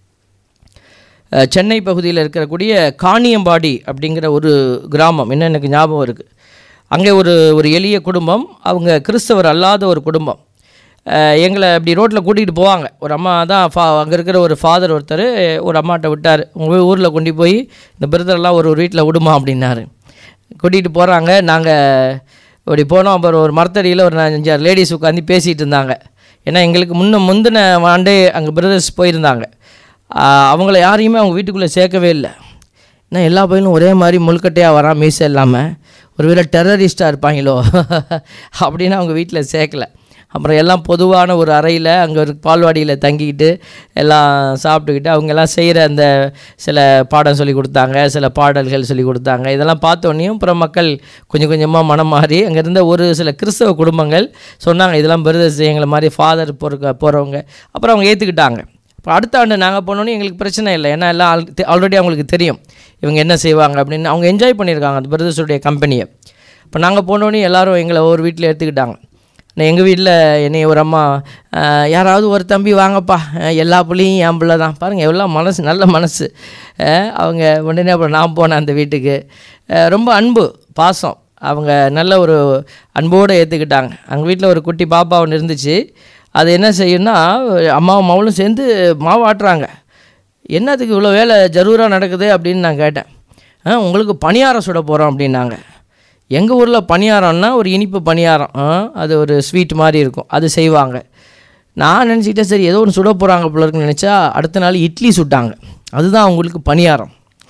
அஹ், சென்னை பகுதியில் இருக்கக்கூடிய காணியம்பாடி அப்படிங்கிற ஒரு கிராமம் இன்னும் எனக்கு ஞாபகம் இருக்குது அங்கே ஒரு ஒரு எளிய குடும்பம் அவங்க கிறிஸ்தவர் அல்லாத ஒரு குடும்பம் அஹ், எங்களை அப்படி ரோட்டில் கூட்டிகிட்டு போவாங்க ஒரு அம்மா தான் ஃபா அங்கே இருக்கிற ஒரு ஃபாதர் ஒருத்தர் ஒரு அம்மாட்ட விட்டார் உங்கள் ஊரில் கொண்டு போய் இந்த பிரதரெல்லாம் ஒரு ஒரு வீட்டில் விடுமா அப்படின்னாரு கூட்டிகிட்டு போகிறாங்க நாங்கள் இப்படி போனோம் அப்புறம் ஒரு மரத்தடியில் ஒரு அஞ்சாறு லேடிஸ் உட்காந்து பேசிகிட்டு இருந்தாங்க ஏன்னா எங்களுக்கு முன்ன முந்தின ஆண்டே அங்கே பிரதர்ஸ் போயிருந்தாங்க ஆஹ் அவங்கள யாரையுமே அவங்க வீட்டுக்குள்ளே சேர்க்கவே இல்லை ஏன்னா எல்லா பையனும் ஒரே மாதிரி முழுக்கட்டையாக வரான் மீசை இல்லாமல் ஒருவேளை டெரரிஸ்ட்டாக இருப்பாங்களோ அப்படின்னு அவங்க வீட்டில் சேர்க்கல அப்புறம் எல்லாம் பொதுவான ஒரு அறையில் அங்கே ஒரு பால்வாடியில் தங்கிக்கிட்டு எல்லாம் சாப்பிட்டுக்கிட்டு அவங்க எல்லாம் செய்கிற அந்த சில பாடம் சொல்லி கொடுத்தாங்க சில பாடல்கள் சொல்லி கொடுத்தாங்க இதெல்லாம் பார்த்தோன்னையும் அப்புறம் மக்கள் கொஞ்சம் கொஞ்சமாக மனம் மாறி அங்கே இருந்த ஒரு சில கிறிஸ்தவ குடும்பங்கள் சொன்னாங்க இதெல்லாம் பிரதர்ஸ் எங்களை மாதிரி ஃபாதர் போகிற போகிறவங்க அப்புறம் அவங்க ஏற்றுக்கிட்டாங்க இப்போ அடுத்த ஆண்டு நாங்கள் போனோன்னே எங்களுக்கு பிரச்சனை இல்லை ஏன்னா எல்லாம் ஆல்ரெடி அவங்களுக்கு தெரியும் இவங்க என்ன செய்வாங்க அப்படின்னு அவங்க என்ஜாய் பண்ணியிருக்காங்க அந்த பிரதர்ஸுடைய கம்பெனியை இப்போ நாங்கள் போனோன்னே எல்லாரும் எங்களை ஒரு வீட்டில் எடுத்துக்கிட்டாங்க நான் எங்கள் வீட்டில் என்னை ஒரு அம்மா "அஹ், யாராவது ஒரு தம்பி வாங்கப்பா அஹ், எல்லா பிள்ளையும் என் பிள்ளை தான் பாருங்கள் எவ்வளோ மனசு நல்ல மனசு அஹ், அவங்க உடனே அப்புறம் நான் போனேன் அந்த வீட்டுக்கு அஹ், ரொம்ப அன்பு பாசம் அவங்க நல்ல ஒரு அன்போடு ஏற்றுக்கிட்டாங்க அவங்க வீட்டில் ஒரு குட்டி பாப்பா ஒன்று இருந்துச்சு அது என்ன செய்யும்னா அம்மாவும் மவளும் சேர்ந்து மாவு ஆட்டுறாங்க என்னத்துக்கு இவ்வளோ வேலை ஜரூராக நடக்குது அப்படின்னு நான் கேட்டேன் ஆ உங்களுக்கு பணியாரம் சுட போகிறோம் அப்படின்னாங்க எங்கள் ஊரில் பணியாரம்னா ஒரு இனிப்பு பணியாரம் ஆ, அது ஒரு ஸ்வீட் மாதிரி இருக்கும் அது செய்வாங்க நான் நினச்சிக்கிட்டேன் சரி ஏதோ ஒன்று சுட போகிறாங்க போல இருக்குன்னு நினச்சா அடுத்த நாள் இட்லி சுட்டாங்க அதுதான் அவங்களுக்கு பணியாரம்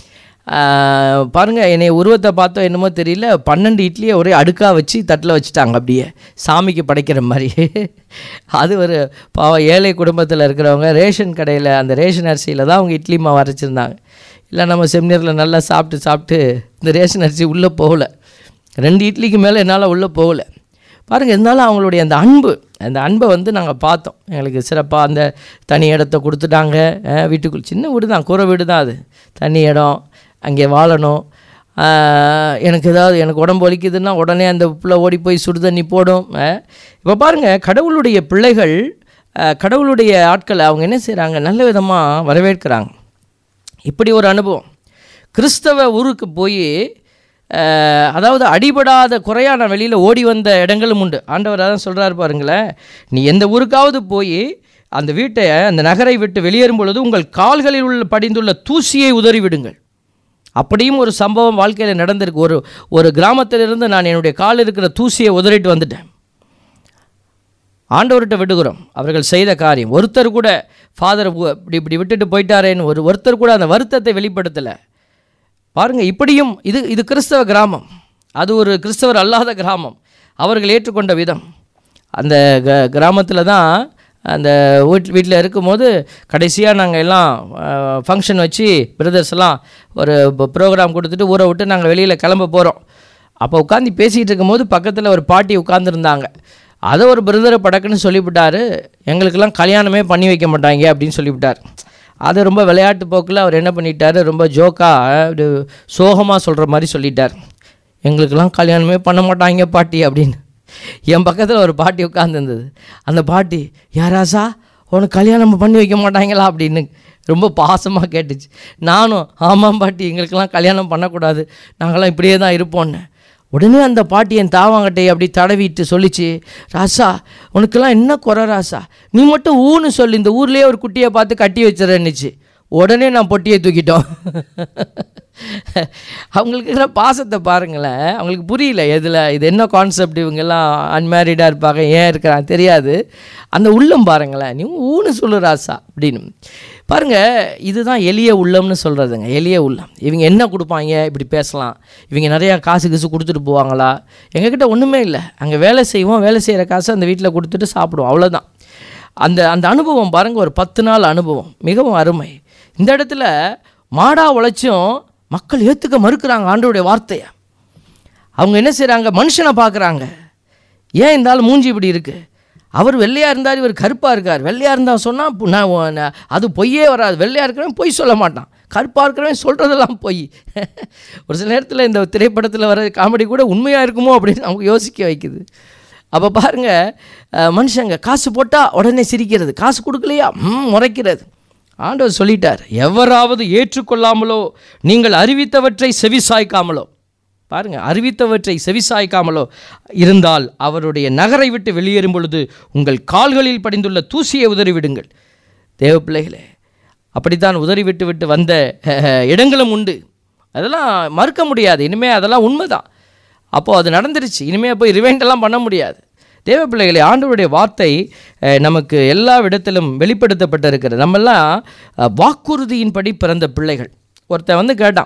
பாருங்கள் என்னை உருவத்தை பார்த்தோ என்னமோ தெரியல பன்னெண்டு இட்லியை ஒரே அடுக்காக வச்சு தட்டில் வச்சுட்டாங்க அப்படியே சாமிக்கு படைக்கிற மாதிரி அது ஒரு பாவம் ஏழை குடும்பத்தில் இருக்கிறவங்க ரேஷன் கடையில் அந்த ரேஷன் அரிசியில் தான் அவங்க இட்லி மாவு அரைச்சிருந்தாங்க இல்லை நம்ம செமினரில் நல்லா சாப்பிட்டு சாப்பிட்டு இந்த ரேஷன் அரிசி உள்ளே போகல ரெண்டு இட்லிக்கு மேலே என்னால் உள்ளே போகல பாருங்கள் இருந்தாலும் அவங்களுடைய அந்த அன்பு அந்த அன்பை வந்து நாங்கள் பார்த்தோம் எங்களுக்கு சிறப்பாக அந்த தனி இடத்த கொடுத்துட்டாங்க அஹ் வீட்டுக்குள் சின்ன வீடு தான் கூரை வீடு தான் அது தனி இடம் அங்கே வாழணும் ஆஹ், எனக்கு ஏதாவது எனக்கு உடம்பு வலிக்குதுன்னா உடனே அந்த புள்ள ஓடி போய் சுடு தண்ணி போடும் இப்போ பாருங்கள் கடவுளுடைய பிள்ளைகள் ஆஹ், கடவுளுடைய ஆட்களை அவங்க என்ன செய்கிறாங்க நல்ல விதமாக வரவேற்கிறாங்க இப்படி ஒரு அனுபவம் கிறிஸ்தவ ஊருக்கு போய் அஹ், அதாவது அடிபடாத குறையா நான் வெளியில் ஓடி வந்த இடங்களும் உண்டு ஆண்டவர் அதான் சொல்கிறாரு பாருங்களேன் நீ எந்த ஊருக்காவது போய் அந்த வீட்டை அந்த நகரை விட்டு வெளியேறும் பொழுது உங்கள் கால்களில் உள்ள படிந்துள்ள தூசியை உதறி விடுங்கள் அப்படியும் ஒரு சம்பவம் வாழ்க்கையில் நடந்திருக்கு ஒரு ஒரு கிராமத்திலிருந்து நான் என்னுடைய கால் இருக்கிற தூசியை உதறிட்டு வந்துட்டேன் ஆண்டவர்கிட்ட விடுகிறோம் அவர்கள் செய்த காரியம் ஒருத்தர் கூட ஃபாதர் இப்படி இப்படி விட்டுட்டு போயிட்டாரேன்னு ஒரு ஒருத்தர் கூட அந்த வருத்தத்தை வெளிப்படுத்தலை பாருங்கள் இப்படியும் இது இது கிறிஸ்தவ கிராமம் அது ஒரு கிறிஸ்தவர் அல்லாத கிராமம் அவர்கள் ஏற்றுக்கொண்ட விதம் அந்த க கிராமத்தில் தான் அந்த வீட் வீட்டில் இருக்கும்போது கடைசியாக நாங்கள் எல்லாம் ஃபங்க்ஷன் வச்சு பிரதர்ஸ் எல்லாம் ஒரு ப்ரோக்ராம் கொடுத்துட்டு ஊரை விட்டு நாங்கள் வெளியில் கிளம்ப போகிறோம் அப்போ உட்காந்து பேசிகிட்டு இருக்கும்போது பக்கத்தில் ஒரு பாட்டி உட்காந்துருந்தாங்க அதை ஒரு பிரதரை படக்குன்னு சொல்லிவிட்டாரு எங்களுக்கெல்லாம் கல்யாணமே பண்ணி வைக்க மாட்டாங்க அப்படின்னு சொல்லிவிட்டார் அதை ரொம்ப விளையாட்டு போக்கில் அவர் என்ன பண்ணிட்டாரு ரொம்ப ஜோக்காக சோகமாக சொல்கிற மாதிரி சொல்லிட்டார் எங்களுக்கெல்லாம் கல்யாணமே பண்ண மாட்டாங்க பாட்டி அப்படின்னு என் பக்கத்தில் ஒரு பாட்டி உட்காந்துருந்தது அந்த பாட்டி யாராசா உனக்கு கல்யாணம் பண்ணி வைக்க மாட்டாங்களா அப்படின்னு ரொம்ப பாசமாக கேட்டுச்சு நானும் ஆமாம் பாட்டி எங்களுக்கெல்லாம் கல்யாணம் பண்ணக்கூடாது நாங்களாம் இப்படியே தான் இருப்போன்னு உடனே அந்த பாட்டி என் தாவாங்கட்டை அப்படி தடவிட்டு சொல்லிச்சு ராசா உனக்கெல்லாம் என்ன குறை ராசா நீ மட்டும் ஊன்னு சொல்லி இந்த ஊர்லேயே ஒரு குட்டியை பார்த்து கட்டி வச்சிடன்னுச்சு உடனே நான் பொட்டியை தூக்கிட்டோம் அவங்களுக்கு இருக்கிற பாசத்தை பாருங்களேன் அவங்களுக்கு புரியல எதில் இது என்ன கான்செப்ட் இவங்கெல்லாம் அன்மேரிடாக இருப்பாங்க ஏன் இருக்கிறான் தெரியாது அந்த உள்ளம் பாருங்களேன் நீ ஊன்னு சொல்லு ராசா அப்படின்னு பாருங்க இதுதான் எளிய உள்ளம்னு சொல்கிறதுங்க எளிய உள்ளம் இவங்க என்ன கொடுப்பாங்க இப்படி பேசலாம் இவங்க நிறையா காசு கீசு கொடுத்துட்டு போவாங்களா எங்ககிட்ட ஒன்றுமே இல்லை அங்கே வேலை செய்வோம் வேலை செய்கிற காசை அந்த வீட்டில் கொடுத்துட்டு சாப்பிடுவோம் அவ்வளோதான் அந்த அந்த அனுபவம் பாருங்கள் ஒரு பத்து நாள் அனுபவம் மிகவும் அருமை இந்த இடத்துல மாடா உழைச்சும் மக்கள் ஏற்றுக்க மறுக்கிறாங்க ஆண்டவருடைய வார்த்தையை அவங்க என்ன செய்கிறாங்க மனுஷனை பார்க்குறாங்க ஏன் இந்த ஆள் மூஞ்சி இப்படி இருக்குது அவர் வெள்ளையாக இருந்தார் இவர் கருப்பாக இருக்கார் வெள்ளையாக இருந்தால் சொன்னால் நான் உ- நான் அது பொய்யே வராது வெள்ளையாக இருக்கிறவன் பொய் சொல்ல மாட்டான் கருப்பாக இருக்கிறவன் சொல்கிறதெல்லாம் பொய் ஒரு சில நேரத்தில் இந்த திரைப்படத்தில் வர காமெடி கூட உண்மையாக இருக்குமோ அப்படின்னு நமக்கு யோசிக்க வைக்குது அப்போ பாருங்கள் மனுஷங்க காசு போட்டால் உடனே சிரிக்கிறது காசு கொடுக்கலையா ம் முறைக்கிறது ஆண்டவர் சொல்லிட்டார் எவராவது ஏற்றுக்கொள்ளாமலோ நீங்கள் அறிவித்தவற்றை செவிசாய்க்காமலோ பாருங்க அறிவித்தவற்றை செவிசாய்க்காமலோ இருந்தால் அவருடைய நகரை விட்டு வெளியேறும் பொழுது உங்கள் கால்களில் படிந்துள்ள தூசியை உதறிவிடுங்கள் தேவ பிள்ளைகளே அப்படித்தான் உதறி விட்டு விட்டு வந்த அஹ், இடங்களும் உண்டு அதெல்லாம் மறுக்க முடியாது இனிமேல் அதெல்லாம் உண்மைதான் அப்போது அது நடந்துருச்சு இனிமேல் போய் ரிவைண்ட் எல்லாம் பண்ண முடியாது தேவ பிள்ளைகளே ஆண்டவருடைய வார்த்தை அஹ், நமக்கு எல்லா இடத்திலும் வெளிப்படுத்தப்பட்டிருக்கிறது நம்மெல்லாம் அஹ், வாக்குறுதியின்படி பிறந்த பிள்ளைகள் ஒருத்தன் வந்து கேட்டான்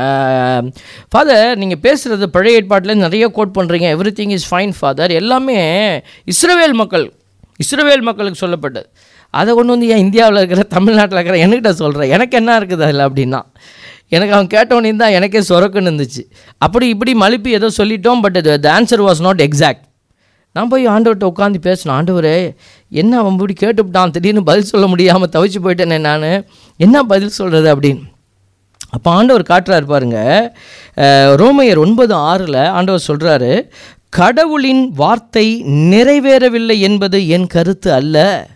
ஃபாதர் நீங்கள் பேசுகிறது பழைய ஏற்பாட்டில் நிறைய கோட் பண்ணுறீங்க everything is fine father எல்லாமே இஸ்ரவேல் மக்கள் இஸ்ரவேல் மக்களுக்கு சொல்லப்பட்டது அதை கொண்டு வந்து ஏன் இந்தியாவில் இருக்கிற தமிழ்நாட்டில் இருக்கிற என்கிட்ட சொல்கிறேன் எனக்கு என்ன இருக்குது அதில் அப்படின்னா எனக்கு அவன் கேட்டவனே தான் எனக்கே சொரக்குன்னு இருந்துச்சு அப்படி இப்படி மழுப்பி ஏதோ சொல்லிட்டோம் but the answer was not exact நான் போய் ஆண்டவர்கிட்ட உட்காந்து பேசினேன் ஆண்டவரே என்ன அவன் இப்படி கேட்டுவிட்டான் திடீர்னு பதில் சொல்ல முடியாமல் தவிச்சு போயிட்டேனே நான் என்ன பதில் சொல்கிறது அப்படின்னு அப்போ ஆண்டவர் காட்டுறாரு பாருங்க அஹ், ரோமையர் ஒன்பது ஆறில் ஆண்டவர் சொல்கிறாரு கடவுளின் வார்த்தை நிறைவேறவில்லை என்பது என் கருத்து அல்ல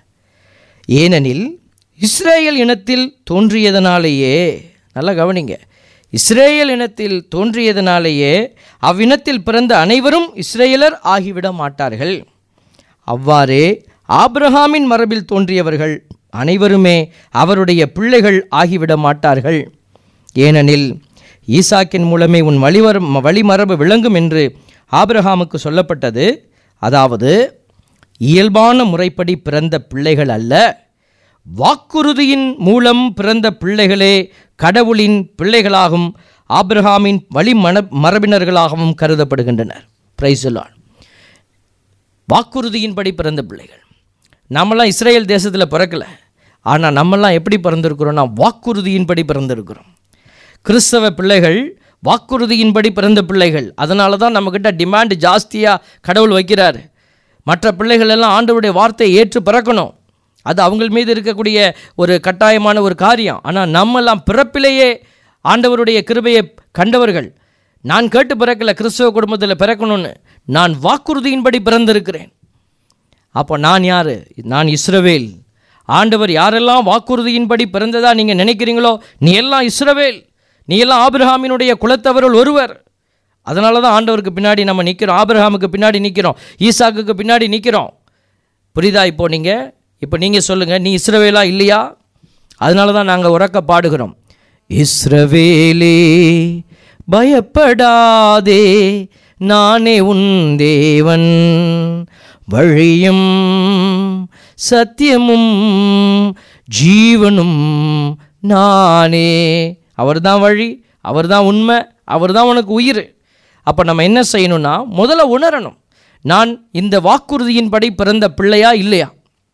ஏனெனில் இஸ்ரேல் இனத்தில் தோன்றியதனாலேயே நல்லா கவனிங்க இஸ்ரேல் இனத்தில் தோன்றியதனாலேயே அவ்வினத்தில் பிறந்த அனைவரும் இஸ்ரேலர் ஆகிவிட மாட்டார்கள் அவ்வாறே ஆபிரகாமின் மரபில் தோன்றியவர்கள் அனைவருமே அவருடைய பிள்ளைகள் ஆகிவிட மாட்டார்கள் ஏனெனில் ஈசாக்கின் மூலமே உன் வழிவர வழிமரபு விளங்கும் என்று ஆபிரகாமுக்கு சொல்லப்பட்டது அதாவது இயல்பான முறைப்படி பிறந்த பிள்ளைகள் அல்ல வாக்குறுதியின் மூலம் பிறந்த பிள்ளைகளே கடவுளின் பிள்ளைகளாகவும் ஆபிரகாமின் வழி மன மரபினர்களாகவும் கருதப்படுகின்றனர் பிரைசுலான் வாக்குறுதியின்படி பிறந்த பிள்ளைகள் நம்மலாம் இஸ்ரேல் தேசத்தில் பிறக்கல ஆனால் நம்மெல்லாம் எப்படி பிறந்திருக்கிறோம்னா வாக்குறுதியின்படி பிறந்திருக்கிறோம் கிறிஸ்தவ பிள்ளைகள் வாக்குறுதியின்படி பிறந்த பிள்ளைகள் அதனால தான் நம்மக்கிட்ட டிமாண்ட் ஜாஸ்தியாக கடவுள் வைக்கிறாரு மற்ற பிள்ளைகள் எல்லாம் ஆண்டவருடைய வார்த்தையை ஏற்று பிறக்கணும் அது அவங்க மீது இருக்கக்கூடிய ஒரு கட்டாயமான ஒரு காரியம் ஆனால் நம்மெல்லாம் பிறப்பிலேயே ஆண்டவருடைய கிருபையை கண்டவர்கள் நான் கேட்டு பிறக்கல கிறிஸ்தவ குடும்பத்தில் பிறக்கணும்னு நான் வாக்குறுதியின்படி பிறந்திருக்கிறேன் அப்போ நான் யார் நான் இஸ்ரவேல் ஆண்டவர் யாரெல்லாம் வாக்குறுதியின்படி பிறந்ததா நீங்கள் நினைக்கிறீங்களோ நீ எல்லாம் இஸ்ரவேல் நீ எல்லாம் ஆபிரகாமினுடைய குலத்தவர்கள் ஒருவர் அதனால தான் ஆண்டவருக்கு பின்னாடி நம்ம நிற்கிறோம் ஆபிரகாமுக்கு பின்னாடி நிற்கிறோம் ஈசாக்குக்கு பின்னாடி நிற்கிறோம் புரியுதா இப்போ நீங்கள் இப்போ நீங்கள் சொல்லுங்கள் நீ இஸ்ரவேலா இல்லையா அதனால தான் நாங்கள் உறக்க பாடுகிறோம் இஸ்ரவேலே பயப்படாதே நானே உன் தேவன் வழியும் சத்தியமும் ஜீவனும் நானே அவர்தான் வழி அவர்தான் உண்மை அவர்தான் உனக்கு உயிர் அப்போ நம்ம என்ன செய்யணும்னா முதல்ல உணரணும் நான் இந்த வாக்குறுதியின்படி பிறந்த பிள்ளையா இல்லையா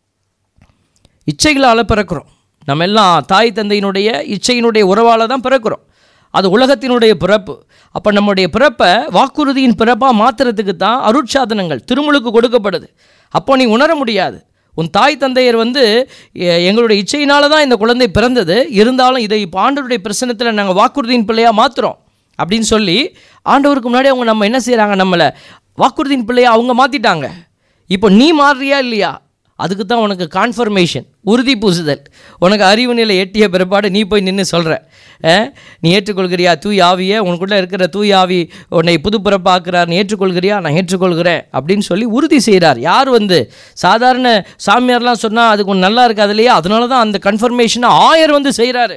இச்சைகளால் பிறக்கிறோம் நம்ம எல்லாம் தாய் தந்தையினுடைய இச்சையினுடைய உறவால் தான் பிறக்கிறோம் அது உலகத்தினுடைய பிறப்பு அப்போ நம்முடைய பிறப்பை வாக்குறுதியின் பிறப்பாக மாற்றுறதுக்கு தான் அருட்சாதனங்கள் திருமுழுக்கு கொடுக்கப்படுது அப்போ நீ உணர முடியாது உன் தாய் தந்தையர் வந்து எ- எங்களுடைய இச்சையினால தான் இந்த குழந்தை பிறந்தது இருந்தாலும் இதை இப்போ ஆண்டவருடைய பிரசனத்தில் நாங்கள் வாக்குறுதியின் பிள்ளையாக மாற்றுறோம் அப்படின்னு சொல்லி ஆண்டவருக்கு முன்னாடி அவங்க நம்ம என்ன செய்கிறாங்க நம்மளை வாக்குறுதியின் பிள்ளையை அவங்க மாற்றிட்டாங்க இப்போ நீ மாறுறியா இல்லையா அதுக்கு தான் உனக்கு கான்ஃபர்மேஷன் உறுதி பூசுதல் உனக்கு அறிவு நிலை எட்டிய பிற்பாடு நீ போய் நின்று சொல்கிற நீ ஏற்றுக்கொள்கிறியா தூய் ஆவியை உனக்குள்ளே இருக்கிற தூய் ஆவி உன்னை புதுப்பிறப்பாக்குறார் நீ ஏற்றுக்கொள்கிறியா நான் ஏற்றுக்கொள்கிறேன் அப்படின்னு சொல்லி உறுதி செய்கிறார் யார் வந்து சாதாரண சாமியார்லாம் சொன்னால் அதுக்கு ஒன்று நல்லா இருக்காது இல்லையா அதனால தான் அந்த கன்ஃபர்மேஷனை ஆயர் வந்து செய்கிறாரு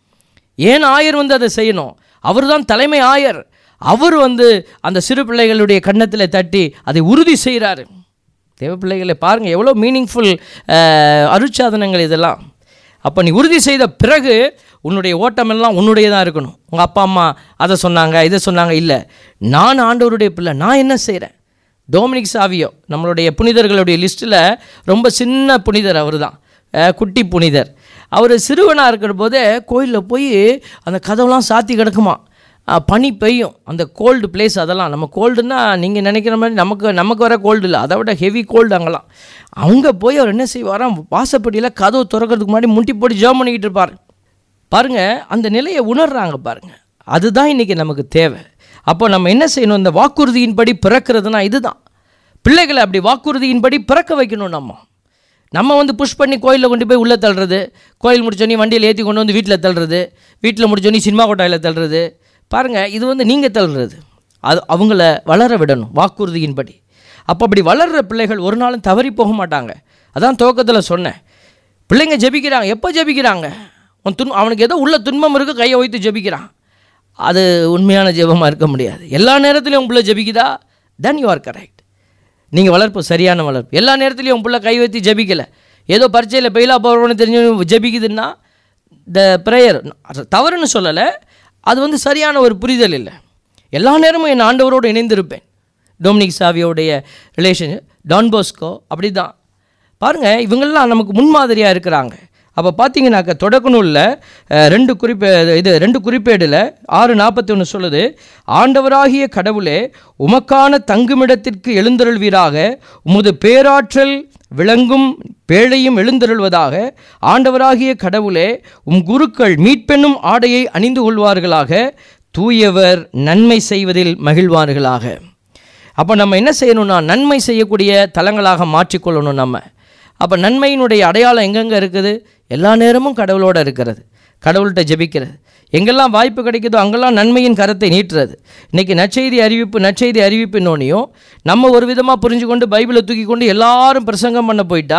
ஏன் ஆயர் வந்து அதை செய்யணும் அவர் தான் தலைமை ஆயர் அவர் வந்து அந்த சிறு பிள்ளைகளுடைய கன்னத்தில் தட்டி அதை உறுதி செய்கிறாரு தேவ பிள்ளைகளை பாருங்கள் எவ்வளோ மீனிங்ஃபுல் அருட்சாதனங்கள் இதெல்லாம் அப்போ நீ உறுதி செய்த பிறகு உன்னுடைய ஓட்டமெல்லாம் உன்னுடையதாக இருக்கணும் உங்கள் அப்பா அம்மா அதை சொன்னாங்க இதை சொன்னாங்க இல்லை நான் ஆண்டவருடைய பிள்ளை நான் என்ன செய்கிறேன் டோமினிக் சாவியோ நம்மளுடைய புனிதர்களுடைய லிஸ்ட்டில் ரொம்ப சின்ன புனிதர் அவர் தான் குட்டி புனிதர் அவர் சிறுவனாக இருக்கிற போதே கோயிலில் போய் அந்த கதவுலாம் சாத்தி கிடக்குமா அஹ், பனி பெய்யும் அந்த கோல்டு பிளேஸ் அதெல்லாம் நம்ம கோல்டுன்னா நீங்கள் நினைக்கிற மாதிரி நமக்கு நமக்கு வர கோல்டு இல்லை அதை விட ஹெவி கோல்டு அங்கெல்லாம் அவங்க போய் அவர் என்ன செய்வாராம் வாசப்படியில் கதவு திறக்கிறதுக்கு முன்னாடி முட்டி போட்டு ஜெபம் பண்ணிக்கிட்டு இருப்பார் பாருங்க அந்த நிலையை உணர்றாங்க பாருங்க அதுதான் இன்னைக்கு நமக்கு தேவை அப்போ நம்ம என்ன செய்யணும் இந்த வாக்குறுதியின்படி பிறக்கிறதுனா இதுதான் பிள்ளைகளை அப்படி வாக்குறுதியின்படி பிறக்க வைக்கணும் நம்ம நம்ம வந்து புஷ் பண்ணி கோயிலில் கொண்டு போய் உள்ளே தள்ளுறது கோயில் முடிச்சோன்னே வண்டியில் ஏற்றி கொண்டு வந்து வீட்டில் தள்ளுறது வீட்டில் முடிச்சோன்னே சினிமா கொட்டாயில் தள்ளுறது பாருங்கள் இது வந்து நீங்கள் தள்ளுறது அது அவங்கள வளர விடணும் வாக்குறுதியின்படி அப்போ அப்படி வளர்கிற பிள்ளைகள் ஒரு நாளும் தவறி போக மாட்டாங்க அதான் துவக்கத்தில் சொன்னேன் பிள்ளைங்க ஜெபிக்கிறாங்க எப்போ ஜெபிக்கிறாங்க உன் துன் அவனுக்கு ஏதோ உள்ள துன்பம் இருக்குது கையை வைத்து ஜெபிக்கிறான் அது உண்மையான ஜெபமாக இருக்க முடியாது எல்லா நேரத்துலையும் உன் பிள்ளை ஜெபிக்குதா தென் யூ ஆர் கரெக்ட் நீங்கள் வளர்ப்பு சரியான வளர்ப்பு எல்லா நேரத்துலையும் உன் பிள்ளை கை வைத்து ஜெபிக்கலை ஏதோ பரீட்சையில் பெயிலாக போகிறவனு தெரிஞ்சு ஜெபிக்குதுன்னா த ப்ரேயர் தவறுன்னு சொல்லலை அது வந்து சரியான ஒரு புரிதல் இல்லை எல்லா நேரமும் என் ஆண்டவரோடு இணைந்திருப்பேன் டொமினிக் சாவியோடைய ரிலேஷன் டான் போஸ்கோ அப்படி தான் பாருங்கள் இவங்கெல்லாம் நமக்கு முன்மாதிரியாக இருக்கிறாங்க அப்போ பார்த்தீங்கன்னாக்க தொடக்க நூலில் அஹ், ரெண்டு குறிப்பே இது ரெண்டு குறிப்பேடில் ஆறு நாற்பத்தி ஒன்று சொல்லுது ஆண்டவராகிய கடவுளே உமக்கான தங்குமிடத்திற்கு எழுந்தருள்வீராக உமது பேராற்றல் விளங்கும் பேழையும் எழுந்தருள்வதாக ஆண்டவராகிய கடவுளே உம் குருக்கள் மீட்பென்னும் ஆடையை அணிந்து கொள்வார்களாக தூயவர் நன்மை செய்வதில் மகிழ்வார்களாக அப்போ நம்ம என்ன செய்யணும்னா நன்மை செய்யக்கூடிய தலங்களாக மாற்றிக்கொள்ளணும் நம்ம அப்போ நன்மையினுடைய அடையாளம் எங்கெங்கே இருக்குது எல்லா நேரமும் கடவுளோட இருக்கிறது கடவுள்கிட்ட ஜெபிக்கிறது எங்கெல்லாம் வாய்ப்பு கிடைக்குதோ அங்கெல்லாம் நன்மையின் கரத்தை நீட்டுறது இன்றைக்கி நற்செய்தி அறிவிப்பு நற்செய்தி அறிவிப்புன்னோனையும் நம்ம ஒரு விதமாக புரிஞ்சு கொண்டு பைபிளை தூக்கி கொண்டு எல்லாரும் பிரசங்கம் பண்ண போயிட்டா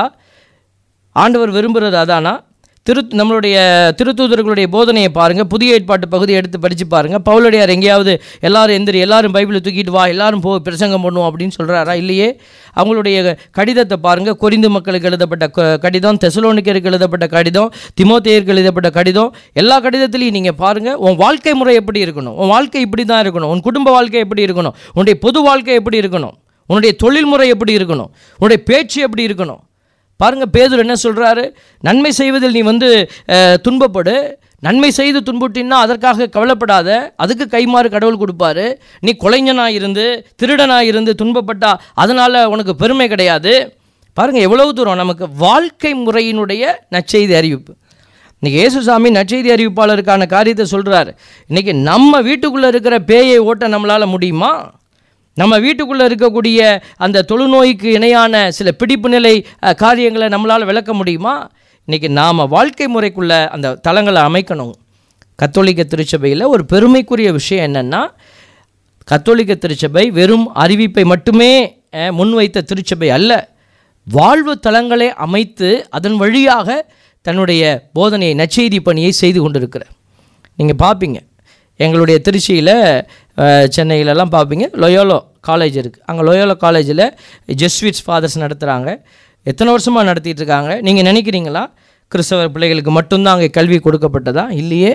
ஆண்டவர் விரும்புகிறது அதானா திரு நம்மளுடைய திருத்தூதர்களுடைய போதனையை பாருங்கள் புதிய ஏற்பாட்டு பகுதியை எடுத்து படித்து பாருங்கள் பவுலடியார் எங்கேயாவது எல்லாரும் எந்திரி எல்லாரும் பைபிளை தூக்கிட்டு வா எல்லாரும் போ பிரசங்கம் பண்ணுவோம் அப்படின்னு சொல்கிறாரா இல்லையே அவங்களுடைய கடிதத்தை பாருங்கள் கொரிந்து மக்களுக்கு எழுதப்பட்ட க- கடிதம் தெசலோனிக்கருக்கு எழுதப்பட்ட கடிதம் திமோத்தேயருக்கு எழுதப்பட்ட கடிதம் எல்லா கடிதத்திலையும் நீங்கள் பாருங்கள் உன் வாழ்க்கை முறை எப்படி இருக்கணும் உன் வாழ்க்கை இப்படி தான் இருக்கணும் உன் குடும்ப வாழ்க்கை எப்படி இருக்கணும் உன்னுடைய பொது வாழ்க்கை எப்படி இருக்கணும் உன்னுடைய தொழில் முறை எப்படி இருக்கணும் உன்னுடைய பேச்சு எப்படி இருக்கணும் பாருங்க பேதுரு என்ன சொல்றாரு நன்மை செய்வதில் நீ வந்து அஹ், துன்பப்படு நன்மை செய்து துன்புட்டின்னா அதற்காக கவலைப்படாத அதுக்கு கைமாறு கடவுள் கொடுப்பாரு நீ கொலைஞனாக இருந்து திருடனாக இருந்து துன்பப்பட்டா அதனால் உனக்கு பெருமை கிடையாது பாருங்க எவ்வளவு தூரம் நமக்கு வாழ்க்கை முறையினுடைய நற்செய்தி அறிவிப்பு இன்னைக்கு இயேசுசாமி நற்செய்தி அறிவிப்பாளருக்கான காரியத்தை சொல்கிறார் இன்னைக்கு நம்ம வீட்டுக்குள்ளே இருக்கிற பேயை ஓட்ட நம்மளால் முடியுமா நம்ம வீட்டுக்குள்ளே இருக்கக்கூடிய அந்த தொழுநோய்க்கு இணையான சில பிடிப்பு நிலை அஹ், காரியங்களை நம்மளால் விளக்க முடியுமா இன்றைக்கி நாம் வாழ்க்கை முறைக்குள்ளே அந்த தளங்களை அமைக்கணும் கத்தோலிக்க திருச்சபையில் ஒரு பெருமைக்குரிய விஷயம் என்னென்னா கத்தோலிக்க திருச்சபை வெறும் அறிவிப்பை மட்டுமே அஹ், முன்வைத்த திருச்சபை அல்ல வாழ்வு தலங்களை அமைத்து அதன் வழியாக தன்னுடைய போதனையை நற்செய்தி பணியை செய்து கொண்டிருக்கிறார் நீங்கள் பார்ப்பீங்க எங்களுடைய திருச்சியில் சென்னையிலலாம் பார்ப்பீங்க லொயோலோ காலேஜ் இருக்குது அங்கே லொயோலோ காலேஜில் ஜெஸ்விட்ஸ் ஃபாதர்ஸ் நடத்துகிறாங்க எத்தனை வருஷமாக நடத்திட்டு இருக்காங்க நீங்கள் நினைக்கிறீங்களா கிறிஸ்தவ பிள்ளைகளுக்கு மட்டும்தான் அங்கே கல்வி கொடுக்கப்பட்டதா இல்லையே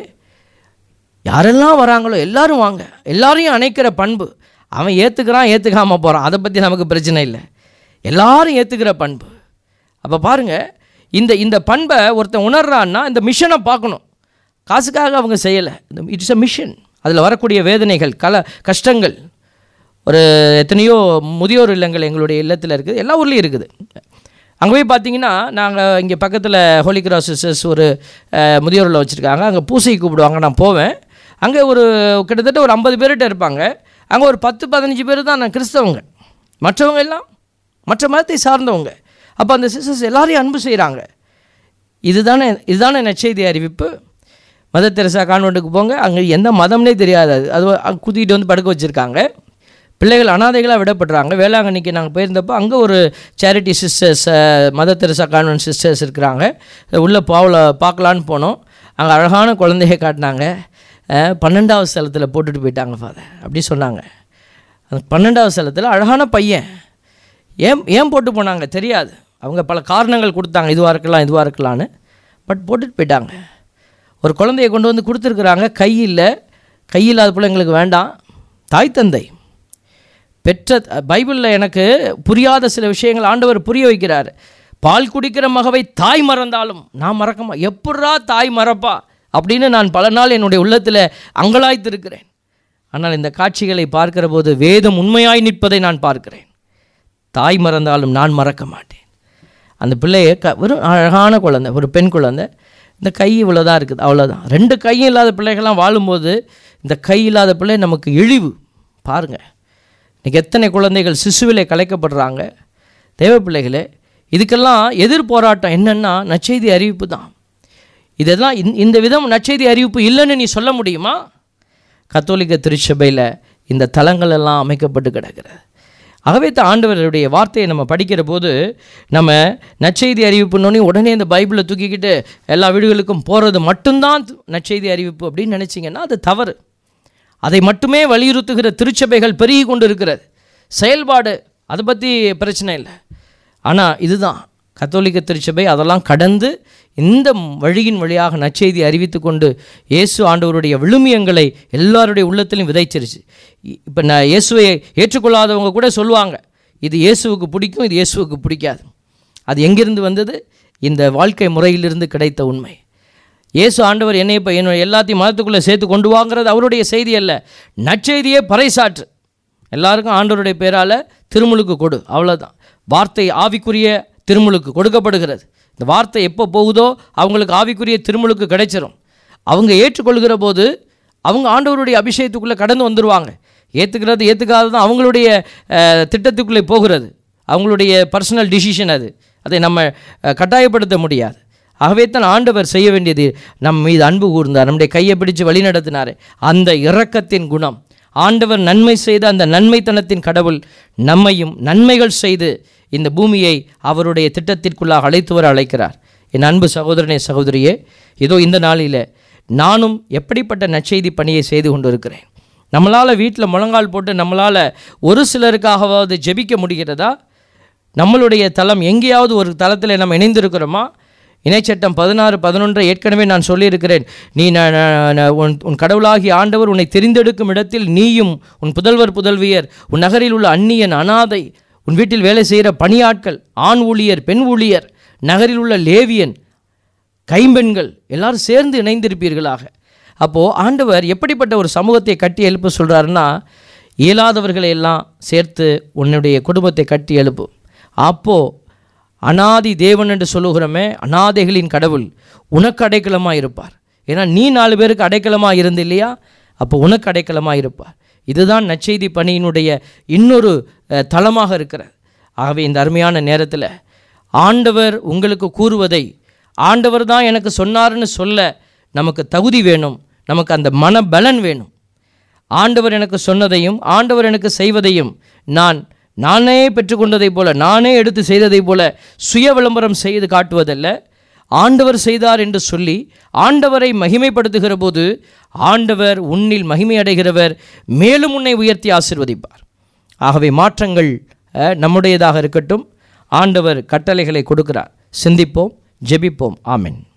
யாரெல்லாம் வராங்களோ எல்லாரும் வாங்க எல்லாரையும் அணைக்கிற பண்பு அவன் ஏற்றுக்கிறான் ஏற்றுக்காமல் போகிறான் அதை பற்றி நமக்கு பிரச்சனை இல்லை எல்லாரும் ஏற்றுக்கிற பண்பு அப்போ பாருங்கள் இந்த இந்த பண்பை ஒருத்தன் உணர்றான்னா இந்த மிஷனை பார்க்கணும் காசுக்காக அவங்க செய்யலை இந்த இட்ஸ் அ மிஷன் அதில் வரக்கூடிய வேதனைகள் கல கஷ்டங்கள் ஒரு எத்தனையோ முதியோர் இல்லங்கள் எங்களுடைய இல்லத்தில் இருக்குது எல்லா ஊர்லேயும் இருக்குது அங்கே போய் பார்த்தீங்கன்னா நாங்கள் இங்கே பக்கத்தில் ஹோலி கிராஸ் சிஸ்டர்ஸ் ஒரு அஹ், முதியோர் இல்லம் வச்சுருக்காங்க அங்கே பூசை கூப்பிடுவாங்க நான் போவேன் அங்கே ஒரு கிட்டத்தட்ட ஒரு ஐம்பது பேர்கிட்ட இருப்பாங்க அங்கே ஒரு பத்து பதினஞ்சு பேர் தான் நான் கிறிஸ்தவங்க மற்றவங்க எல்லாம் மற்ற மதத்தை சார்ந்தவங்க அப்போ அந்த சிஸ்டர்ஸ் எல்லாரையும் அன்பு செய்கிறாங்க இதுதானே இதுதானே நற்செய்தி அறிவிப்பு மதர் தெரசா கான்வெண்ட்டுக்கு போங்க அங்கே எந்த மதம்னே தெரியாது அது அது அங்க குத்திக்கிட்டு வந்து படுக்க வச்சுருக்காங்க பிள்ளைகள் அனாதைகளாக விடப்படுறாங்க வேளாங்கண்ணிக்கு நாங்கள் போயிருந்தப்போ அங்கே ஒரு charity sisters Mother Teresa convent sisters இருக்கிறாங்க உள்ளே பாவில் பார்க்கலான்னு போனோம் அங்கே அழகான குழந்தைய காட்டினாங்க அஹ், பன்னெண்டாவது ஸ்தலத்தில் போட்டுட்டு போயிட்டாங்க ஃபாதர் அப்படி சொன்னாங்க அந்த பன்னெண்டாவது ஸ்தலத்தில் அழகான பையன் ஏன் ஏன் போட்டு போனாங்க தெரியாது அவங்க பல காரணங்கள் கொடுத்தாங்க இதுவாக இருக்கலாம் இதுவாக இருக்கலான்னு பட் போட்டுட்டு போயிட்டாங்க ஒரு குழந்தைய கொண்டு வந்து கொடுத்துருக்குறாங்க கை இல்லை கை இல்லாத பிள்ளைங்களுக்கு வேண்டாம் தாய் தந்தை பெற்ற பைபிளில் எனக்கு புரியாத சில விஷயங்கள் ஆண்டவர் புரிய வைக்கிறார் பால் குடிக்கிற மகவை தாய் மறந்தாலும் நான் மறக்கமா எப்பட்றா தாய் மறப்பா அப்படின்னு நான் பல நாள் என்னுடைய உள்ளத்தில் அங்கலாய்த்திருக்கிறேன் ஆனால் இந்த காட்சிகளை பார்க்கிற போது வேதம் உண்மையாய் நிற்பதை நான் பார்க்கிறேன் தாய் மறந்தாலும் நான் மறக்க மாட்டேன் அந்த பிள்ளைய க ஒரு அழகான குழந்தை ஒரு பெண் குழந்தை இந்த கை இவ்வளோதான் இருக்குது அவ்வளோதான் ரெண்டு கையும் இல்லாத பிள்ளைகள்லாம் வாழும்போது இந்த கை இல்லாத பிள்ளை நமக்கு இழிவு பாருங்கள் இன்றைக்கி எத்தனை குழந்தைகள் சிசுவிலே கலைக்கப்படுறாங்க தேவ பிள்ளைகளே இதுக்கெல்லாம் எதிர் போராட்டம் என்னென்னா நற்செய்தி அறிவிப்பு தான் இதெல்லாம் இந்த- இந்த விதம் நற்செய்தி அறிவிப்பு இல்லைன்னு நீ சொல்ல முடியுமா கத்தோலிக்க திருச்சபையில் இந்த தலங்கள் எல்லாம் அமைக்கப்பட்டு கிடக்கிறது ஆகவே தான் ஆண்டவருடைய வார்த்தையை நம்ம படிக்கிற போது நம்ம நற்செய்தி அறிவிப்புனோடனே உடனே இந்த பைபிளை தூக்கிக்கிட்டு எல்லா வீடுகளுக்கும் போகிறது மட்டும்தான் நற்செய்தி அறிவிப்பு அப்படின்னு நினச்சிங்கன்னா அது தவறு அதை மட்டுமே வலியுறுத்துகிற திருச்சபைகள் பெருகி கொண்டு இருக்கிறது செயல்பாடு அதை பற்றி பிரச்சனை இல்லை ஆனால் இதுதான் கத்தோலிக்க திருச்சபை அதெல்லாம் கடந்து இந்த வழியின் வழியாக நற்செய்தி அறிவித்து கொண்டு இயேசு ஆண்டவருடைய விழுமியங்களை எல்லாருடைய உள்ளத்திலும் விதைச்சிருச்சு இப்போ நான் இயேசுவை ஏற்றுக்கொள்ளாதவங்க கூட சொல்லுவாங்க இது இயேசுவுக்கு பிடிக்கும் இது இயேசுவுக்கு பிடிக்காது அது எங்கிருந்து வந்தது இந்த வாழ்க்கை முறையிலிருந்து கிடைத்த உண்மை இயேசு ஆண்டவர் என்னை இப்போ என்னோட எல்லாத்தையும் மதத்துக்குள்ளே சேர்த்து கொண்டு வாங்கிறது அவருடைய செய்தி அல்ல நற்செய்தியே பறைசாற்று எல்லாருக்கும் ஆண்டவருடைய பேரால் திருமுழுக்கு கொடு அவ்வளோதான் வார்த்தை ஆவிக்குரிய திருமுழுக்கு கொடுக்கப்படுகிறது இந்த வார்த்தை எப்போ போகுதோ அவங்களுக்கு ஆவிக்குரிய திருமுழுக்கு கிடைச்சிரும் அவங்க ஏற்றுக்கொள்கிற போது அவங்க ஆண்டவருடைய அபிஷேகத்துக்குள்ளே கடந்து வந்துடுவாங்க ஏற்றுக்கிறது ஏற்றுக்காதது அவங்களுடைய அஹ், திட்டத்துக்குள்ளே போகிறது அவங்களுடைய பர்சனல் டிசிஷன் அது அதை நம்ம அஹ், கட்டாயப்படுத்த முடியாது ஆகவே தான் ஆண்டவர் செய்ய வேண்டியது நம் மீது அன்பு கூர்ந்தார் நம்முடைய கையை பிடிச்சு வழி நடத்தினார் அந்த இரக்கத்தின் குணம் ஆண்டவர் நன்மை செய்த அந்த நன்மைத்தனத்தின் கடவுள் நம்மையும் நன்மைகள் செய்து இந்த பூமியை அவருடைய திட்டத்திற்குள்ளாக அழைத்து வர அழைக்கிறார் என் அன்பு சகோதரனே சகோதரியே இதோ இந்த நாளில் நானும் எப்படிப்பட்ட நற்செய்தி பணியை செய்து கொண்டிருக்கிறேன் நம்மளால் வீட்டில் முழங்கால் போட்டு நம்மளால் ஒரு சிலருக்காகவாவது ஜெபிக்க முடிகிறதா நம்மளுடைய தளம் எங்கேயாவது ஒரு தளத்தில் நம்ம இணைந்திருக்கிறோமா இணைச்சட்டம் பதினாறு பதினொன்றை ஏற்கனவே நான் சொல்லியிருக்கிறேன் நீ ந- ந- ந- உன் உன் கடவுளாகி ஆண்டவர் உன்னை தெரிந்தெடுக்கும் இடத்தில் நீயும் உன் புதல்வர் புதல்வியர் உன் நகரில் உள்ள அந்நியன் அனாதை உன் வீட்டில் வேலை செய்கிற பணியாட்கள் ஆண் ஊழியர் பெண் ஊழியர் நகரில் உள்ள லேவியன் கைம்பெண்கள் எல்லாரும் சேர்ந்து இணைந்திருப்பீர்களாக அப்போது ஆண்டவர் எப்படிப்பட்ட ஒரு சமூகத்தை கட்டி எழுப்ப சொல்கிறாருன்னா இயலாதவர்களை எல்லாம் சேர்த்து உன்னுடைய குடும்பத்தை கட்டி எழுப்பு அப்போது அனாதி தேவன் என்று சொல்லுகிறோமே அனாதைகளின் கடவுள் உனக்கு அடைக்கலமாக இருப்பார் ஏன்னா நீ நாலு பேருக்கு அடைக்கலமாக இருந்து இல்லையா அப்போ உனக்கு அடைக்கலமாக இருப்பார் இதுதான் நற்செய்தி பணியினுடைய இன்னொரு அஹ், தளமாக இருக்கிறது ஆகவே இந்த அருமையான நேரத்தில் ஆண்டவர் உங்களுக்கு கூறுவதை ஆண்டவர் தான் எனக்கு சொன்னார்னு சொல்ல நமக்கு தகுதி வேணும் நமக்கு அந்த மனபலன் வேணும் ஆண்டவர் எனக்கு சொன்னதையும் ஆண்டவர் எனக்கு செய்வதையும் நான் நானே பெற்றுக்கொண்டதைப் போல நானே எடுத்து செய்ததைப் போல சுய விளம்பரம் செய்து காட்டுவதல்ல ஆண்டவர் செய்தார் என்று சொல்லி ஆண்டவரை மகிமைப்படுத்துகிற போது ஆண்டவர் உன்னில் மகிமை அடைகிறவர் மேலும் உன்னை உயர்த்தி ஆசிர்வதிப்பார் ஆகவே மாற்றங்கள் அஹ், நம்முடையதாக இருக்கட்டும் ஆண்டவர் கட்டளைகளை கொடுக்கிறார் சிந்திப்போம் ஜெபிப்போம் ஆமென்